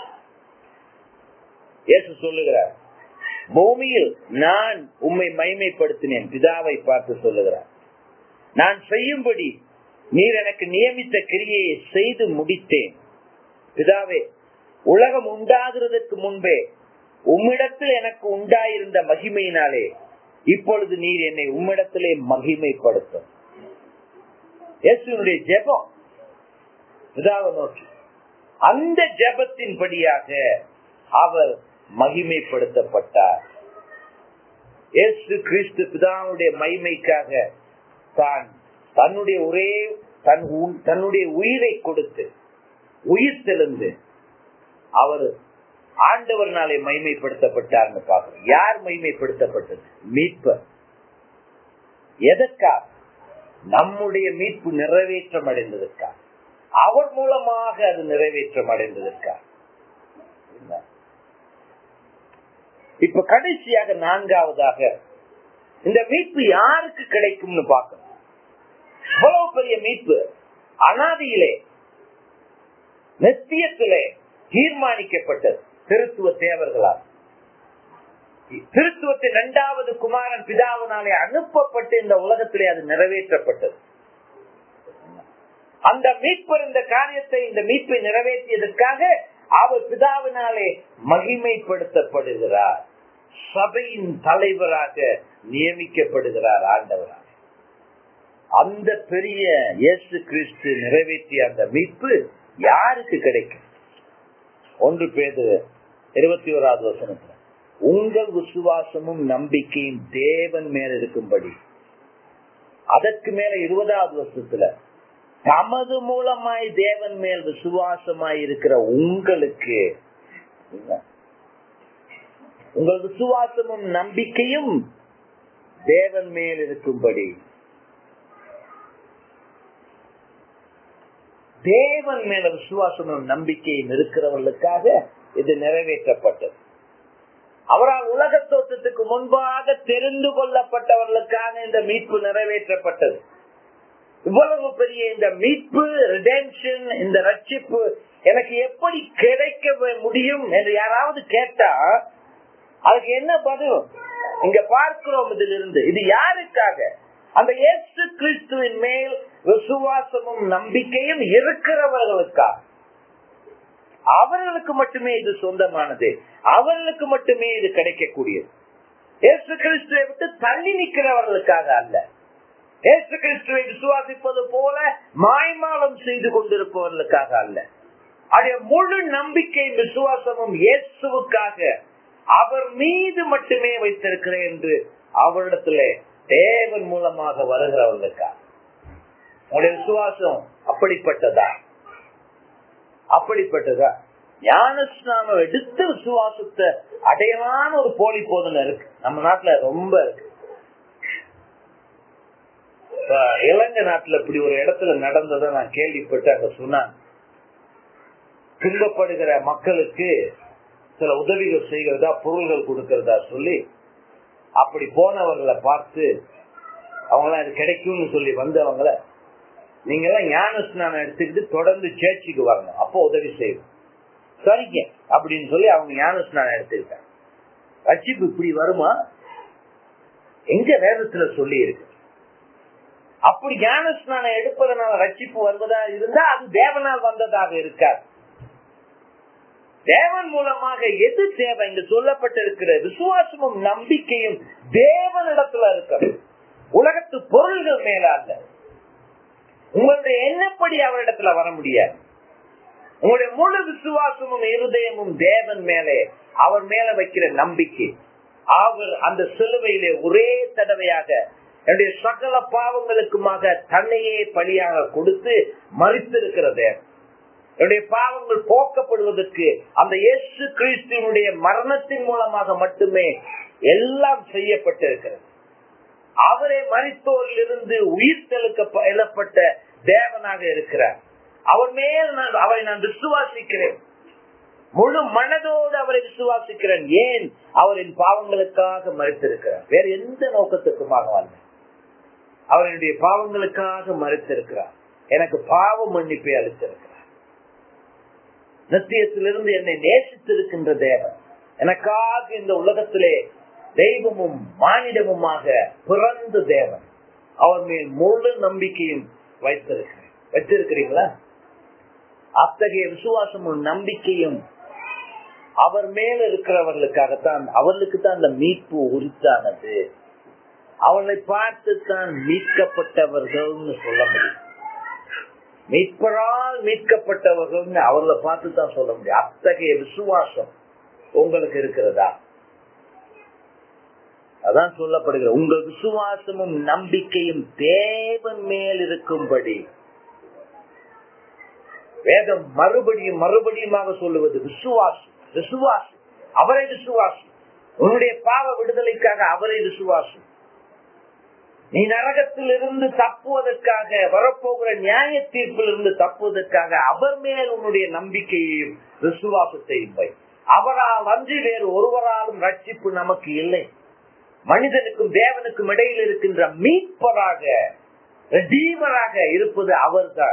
இயேசு சொல்லுகிறார் பூமியில் நான் உண்மை மகிமைப்படுத்தினேன் பிதாவை பார்த்து சொல்லுகிறார் நான் செய்யும்படி நீர் எனக்கு நியமித்த கிரியையை செய்து முடித்தேன் பிதாவே உலகம் உண்டாகிறதுக்கு முன்பே உம்மிடத்தில் எனக்கு உண்டாயிருந்த மகிமையினாலே இப்பொழுது நீர் என்னை உம்மிடத்திலே மகிமைப்படுத்தும் இயேசுனுடைய ஜெபம் பிதாவை நோக்கி அந்த ஜெபத்தின் படியாக அவர் மகிமைப்படுத்தப்பட்டார் இயேசு கிறிஸ்து பிதாவுடைய மகிமைக்காக தான் தன்னுடைய ஒரே தன் தன்னுடைய உயிரை கொடுத்து உயிர் தெளிந்து அவர் ஆண்டவர்னாலே மைமைப்படுத்தப்பட்டார்னு பார்க்கிறோம் யார் மைமைப்படுத்தப்பட்டது மீட்பர் எதற்காக நம்முடைய மீட்பு நிறைவேற்றம் அடைந்ததற்காக அவர் மூலமாக அது நிறைவேற்றம் அடைந்ததற்காக இப்ப கடைசியாக நான்காவதாக இந்த மீட்பு யாருக்கு கிடைக்கும்னு பார்க்கணும் இவ்வளவு பெரிய மீட்பு அனாதியிலே நித்தியத்திலே தீர்மானிக்கப்பட்டது திருத்துவ தேவர்களால் திருத்துவத்தின் இரண்டாவது குமாரன் பிதாவினாலே அனுப்பப்பட்டு இந்த உலகத்திலே அது நிறைவேற்றப்பட்டது அந்த மீட்பர் இந்த காரியத்தை இந்த மீட்பை நிறைவேற்றியதற்காக அவர் பிதாவினாலே மகிமைப்படுத்தப்படுகிறார் சபையின் தலைவராக நியமிக்கப்படுகிறார் ஆண்டவராக அந்த பெரிய இயேசு கிறிஸ்து நிறைவேற்றிய அந்த மீட்பு யாருக்கு கிடைக்கும் ஒன்று பேது இருபத்தி ஓராவது வசனத்துல உங்கள் விசுவாசமும் நம்பிக்கையும் தேவன் மேல இருக்கும்படி அதற்கு மேல இருபதாவது வருஷத்துல தமது மூலமாய் தேவன் மேல் விசுவாசமாய் இருக்கிற உங்களுக்கு உங்கள் விசுவாசமும் நம்பிக்கையும் தேவன் மேல் இருக்கும்படி தேவன் மேல விசுவாசமும் நம்பிக்கையும் இருக்கிறவர்களுக்காக இது நிறைவேற்றப்பட்டது அவரால் உலக தோற்றத்துக்கு முன்பாக தெரிந்து கொள்ளப்பட்டவர்களுக்காக இந்த மீட்பு நிறைவேற்றப்பட்டது இவ்வளவு பெரிய இந்த மீட்பு ரிடென்ஷன் இந்த ரட்சிப்பு எனக்கு எப்படி கிடைக்க முடியும் என்று யாராவது கேட்டா அதுக்கு என்ன பதில் இங்க பார்க்கிறோம் இதிலிருந்து இது யாருக்காக அந்த இயேசு கிறிஸ்துவின் மேல் விசுவாசமும் நம்பிக்கையும் இருக்கிறவர்களுக்காக அவர்களுக்கு மட்டுமே இது சொந்தமானது அவர்களுக்கு மட்டுமே இது கிடைக்கக்கூடியது இயேசு கிறிஸ்துவை விட்டு தள்ளி நிற்கிறவர்களுக்காக அல்ல இயேசு கிறிஸ்துவை விசுவாசிப்பது போல மாய்மாலம் செய்து கொண்டிருப்பவர்களுக்காக அல்ல அடைய முழு நம்பிக்கை விசுவாசமும் இயேசுவுக்காக அவர் மீது மட்டுமே வைத்திருக்கிறேன் என்று அவரிடத்துல தேவன் மூலமாக வருகிறவர்களுக்காக உங்களுடைய விசுவாசம் அப்படிப்பட்டதா அப்படிப்பட்டதா ஞானஸ்நானம் எடுத்த விசுவாசத்தை அடையலான ஒரு போலி போதனை இருக்கு நம்ம நாட்டுல ரொம்ப இருக்கு இலங்கை நாட்டுல இப்படி ஒரு இடத்துல நடந்ததை நான் கேள்விப்பட்டு அங்க சொன்னாங்க துன்பப்படுகிற மக்களுக்கு சில உதவிகள் செய்கிறதா பொருள்கள் கொடுக்கறதா சொல்லி அப்படி போனவர்களை பார்த்து அவங்களாம் இது கிடைக்கும்னு சொல்லி வந்தவங்கள நீங்க எல்லாம் ஞான ஸ்நானம் எடுத்துக்கிட்டு தொடர்ந்து சேர்ச்சிக்கு வரணும் அப்போ உதவி செய்யும் சரிங்க அப்படின்னு சொல்லி அவங்க ஞான ஸ்நானம் எடுத்துக்கிட்டாங்க ரட்சிப்பு இப்படி வருமா எங்க வேதத்துல சொல்லி இருக்கு அப்படி ஞான ஸ்நானம் எடுப்பதனால ரட்சிப்பு வருவதா இருந்தா அது தேவனால் வந்ததாக இருக்காது தேவன் மூலமாக எது தேவை இங்கு சொல்லப்பட்டிருக்கிற விசுவாசமும் நம்பிக்கையும் தேவனிடத்துல இருக்கிறது உலகத்து பொருள்கள் மேல அல்ல உங்களுடைய எண்ணப்படி அவரிடத்துல வர முடியாது உங்களுடைய முழு விசுவாசமும் இருதயமும் தேவன் மேலே அவர் மேல வைக்கிற நம்பிக்கை அவர் அந்த சிலுவையிலே ஒரே தடவையாக என்னுடைய சகல பாவங்களுக்குமாக தன்னையே பலியாக கொடுத்து மறித்திருக்கிற தேவன் என்னுடைய பாவங்கள் போக்கப்படுவதற்கு அந்த இயேசு கிறிஸ்துவனுடைய மரணத்தின் மூலமாக மட்டுமே எல்லாம் செய்யப்பட்டிருக்கிறது அவரே மறித்தோரில் இருந்து உயிர் தெழுக்க எழப்பட்ட தேவனாக இருக்கிறார் அவர் மேல் நான் அவரை நான் விசுவாசிக்கிறேன் முழு மனதோடு அவரை விசுவாசிக்கிறேன் ஏன் அவரின் பாவங்களுக்காக மறித்திருக்கிறார் வேற எந்த நோக்கத்துக்குமாக அல்ல அவருடைய பாவங்களுக்காக மறித்திருக்கிறார் எனக்கு பாவ மன்னிப்பை அளித்திருக்கிறார் நித்தியத்திலிருந்து என்னை நேசித்திருக்கின்ற தேவன் எனக்காக இந்த உலகத்திலே தெய்வமும் மானிடமுமாக பிறந்த தேவன் அவர் மேல் முழு நம்பிக்கையும் வைத்திருக்கிறேன் வச்சிருக்கிறீங்களா அத்தகைய விசுவாசமும் நம்பிக்கையும் அவர் மேல இருக்கிறவர்களுக்காகத்தான் அவர்களுக்கு தான் அந்த மீட்பு உரித்தானது அவர்களை பார்த்து தான் மீட்கப்பட்டவர்கள் சொல்ல முடியும் மீட்பரால் மீட்கப்பட்டவர்கள் அவர்களை பார்த்து தான் சொல்ல முடியும் அத்தகைய விசுவாசம் உங்களுக்கு இருக்கிறதா அதான் சொல்லப்படுகிற உங்கள் விசுவாசமும் நம்பிக்கையும் தேவன் மேல் இருக்கும்படி வேதம் மறுபடியும் மறுபடியுமாக சொல்லுவது விசுவாசம் விசுவாசி அவரை விசுவாசி உன்னுடைய பாவ விடுதலைக்காக அவரை விசுவாசி நீ நரகத்தில் இருந்து தப்புவதற்காக வரப்போகிற நியாய தீர்ப்பில் இருந்து தப்புவதற்காக அவர் மேல் உன்னுடைய நம்பிக்கையையும் விசுவாசத்தையும் வை அவரால் அன்றி வேறு ஒருவராலும் ரட்சிப்பு நமக்கு இல்லை மனிதனுக்கும் தேவனுக்கும் இடையில் இருக்கின்ற மீட்பராக ரெடீமராக இருப்பது அவர்தான்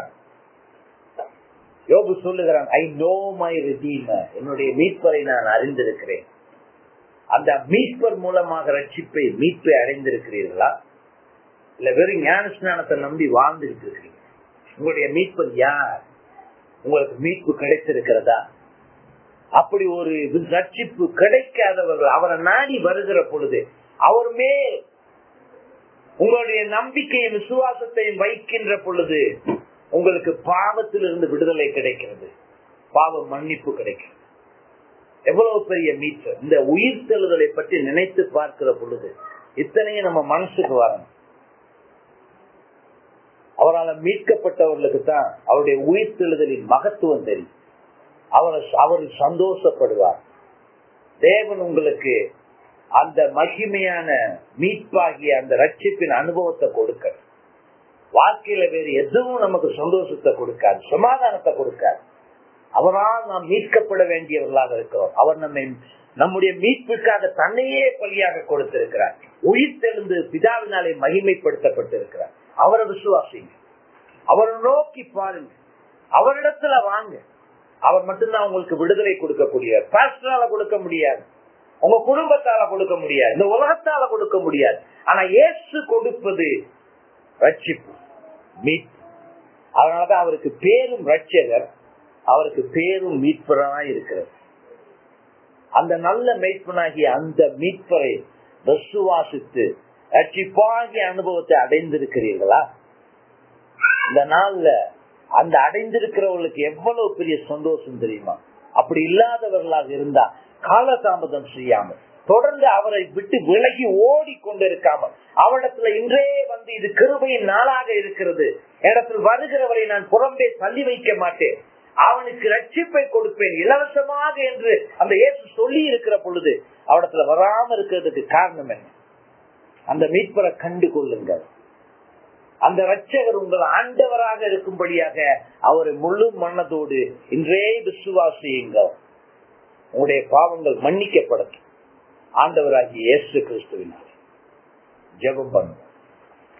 யோபு சொல்லுகிறான் ஐ நோ மை ரெடீமர் என்னுடைய மீட்பரை நான் அறிந்திருக்கிறேன் அந்த மீட்பர் மூலமாக ரட்சிப்பை மீட்பை அடைந்திருக்கிறீர்களா இல்ல வெறும் ஞான ஸ்நானத்தை நம்பி வாழ்ந்துட்டு இருக்கிறீங்க உங்களுடைய மீட்பர் யார் உங்களுக்கு மீட்பு கிடைத்திருக்கிறதா அப்படி ஒரு ரட்சிப்பு கிடைக்காதவர்கள் அவரை நாடி வருகிற பொழுது அவர் மேல் உங்களுடைய நம்பிக்கையும் விசுவாசத்தையும் வைக்கின்ற பொழுது உங்களுக்கு பாவத்திலிருந்து விடுதலை கிடைக்கிறது பாவ மன்னிப்பு கிடைக்கிறது எவ்வளவு பெரிய மீட்பு இந்த உயிர் தெழுதலை பற்றி நினைத்து பார்க்கிற பொழுது இத்தனையும் நம்ம மனசுக்கு வரணும் அவரால் மீட்கப்பட்டவர்களுக்கு தான் அவருடைய உயிர் தெழுதலின் மகத்துவம் தெரியும் அவர் அவர் சந்தோஷப்படுவார் தேவன் உங்களுக்கு அந்த மகிமையான மீட்பாகிய அந்த ரட்சிப்பின் அனுபவத்தை கொடுக்க வாழ்க்கையில வேறு எதுவும் நமக்கு சந்தோஷத்தை கொடுக்காது சமாதானத்தை கொடுக்காது அவரால் நாம் மீட்கப்பட வேண்டியவர்களாக இருக்கிறோம் அவர் நம்மை நம்முடைய மீட்புக்காக தன்னையே பலியாக கொடுத்திருக்கிறார் உயிர் தெளிந்து பிதாவினாலே மகிமைப்படுத்தப்பட்டிருக்கிறார் அவரை விசுவாசிங்க அவரை நோக்கி பாருங்க அவரிடத்துல வாங்க அவர் மட்டும்தான் உங்களுக்கு விடுதலை கொடுக்கக்கூடிய பாஸ்டரால கொடுக்க முடியாது உங்க குடும்பத்தால கொடுக்க முடியாது இந்த உலகத்தால கொடுக்க முடியாது ஆனா இயேசு கொடுப்பது ரட்சிப்பு மீட்பு அதனாலதான் அவருக்கு பேரும் ரட்சகர் அவருக்கு பேரும் மீட்பராக இருக்கிறது அந்த நல்ல மீட்பனாகிய அந்த மீட்பரை விசுவாசித்து ரட்சிப்பாகிய அனுபவத்தை அடைந்திருக்கிறீர்களா இந்த நாள்ல அந்த அடைந்திருக்கிறவர்களுக்கு எவ்வளவு பெரிய சந்தோஷம் தெரியுமா அப்படி இல்லாதவர்களாக இருந்தா காலதாமதம் செய்யாமல் தொடர்ந்து அவரை விட்டு விலகி ஓடி கொண்டிருக்காமல் அவரிடத்துல இன்றே வந்து இது கிருபையின் நாளாக இருக்கிறது இடத்தில் வருகிறவரை நான் புறம்பே தள்ளி வைக்க மாட்டேன் அவனுக்கு ரட்சிப்பை கொடுப்பேன் இலவசமாக என்று அந்த இயேசு சொல்லி இருக்கிற பொழுது அவடத்துல வராம இருக்கிறதுக்கு காரணம் என்ன அந்த மீட்பரை கண்டு கொள்ளுங்கள் அந்த ரட்சகர் உங்கள் ஆண்டவராக இருக்கும்படியாக அவரை முழு மனதோடு இன்றே விசுவாசியுங்கள் உங்களுடைய பாவங்கள் மன்னிக்கப்படட்டும் ஆண்டவராகிய இயேசு கிறிஸ்துவினால் ஜெபம் பண்ணுங்க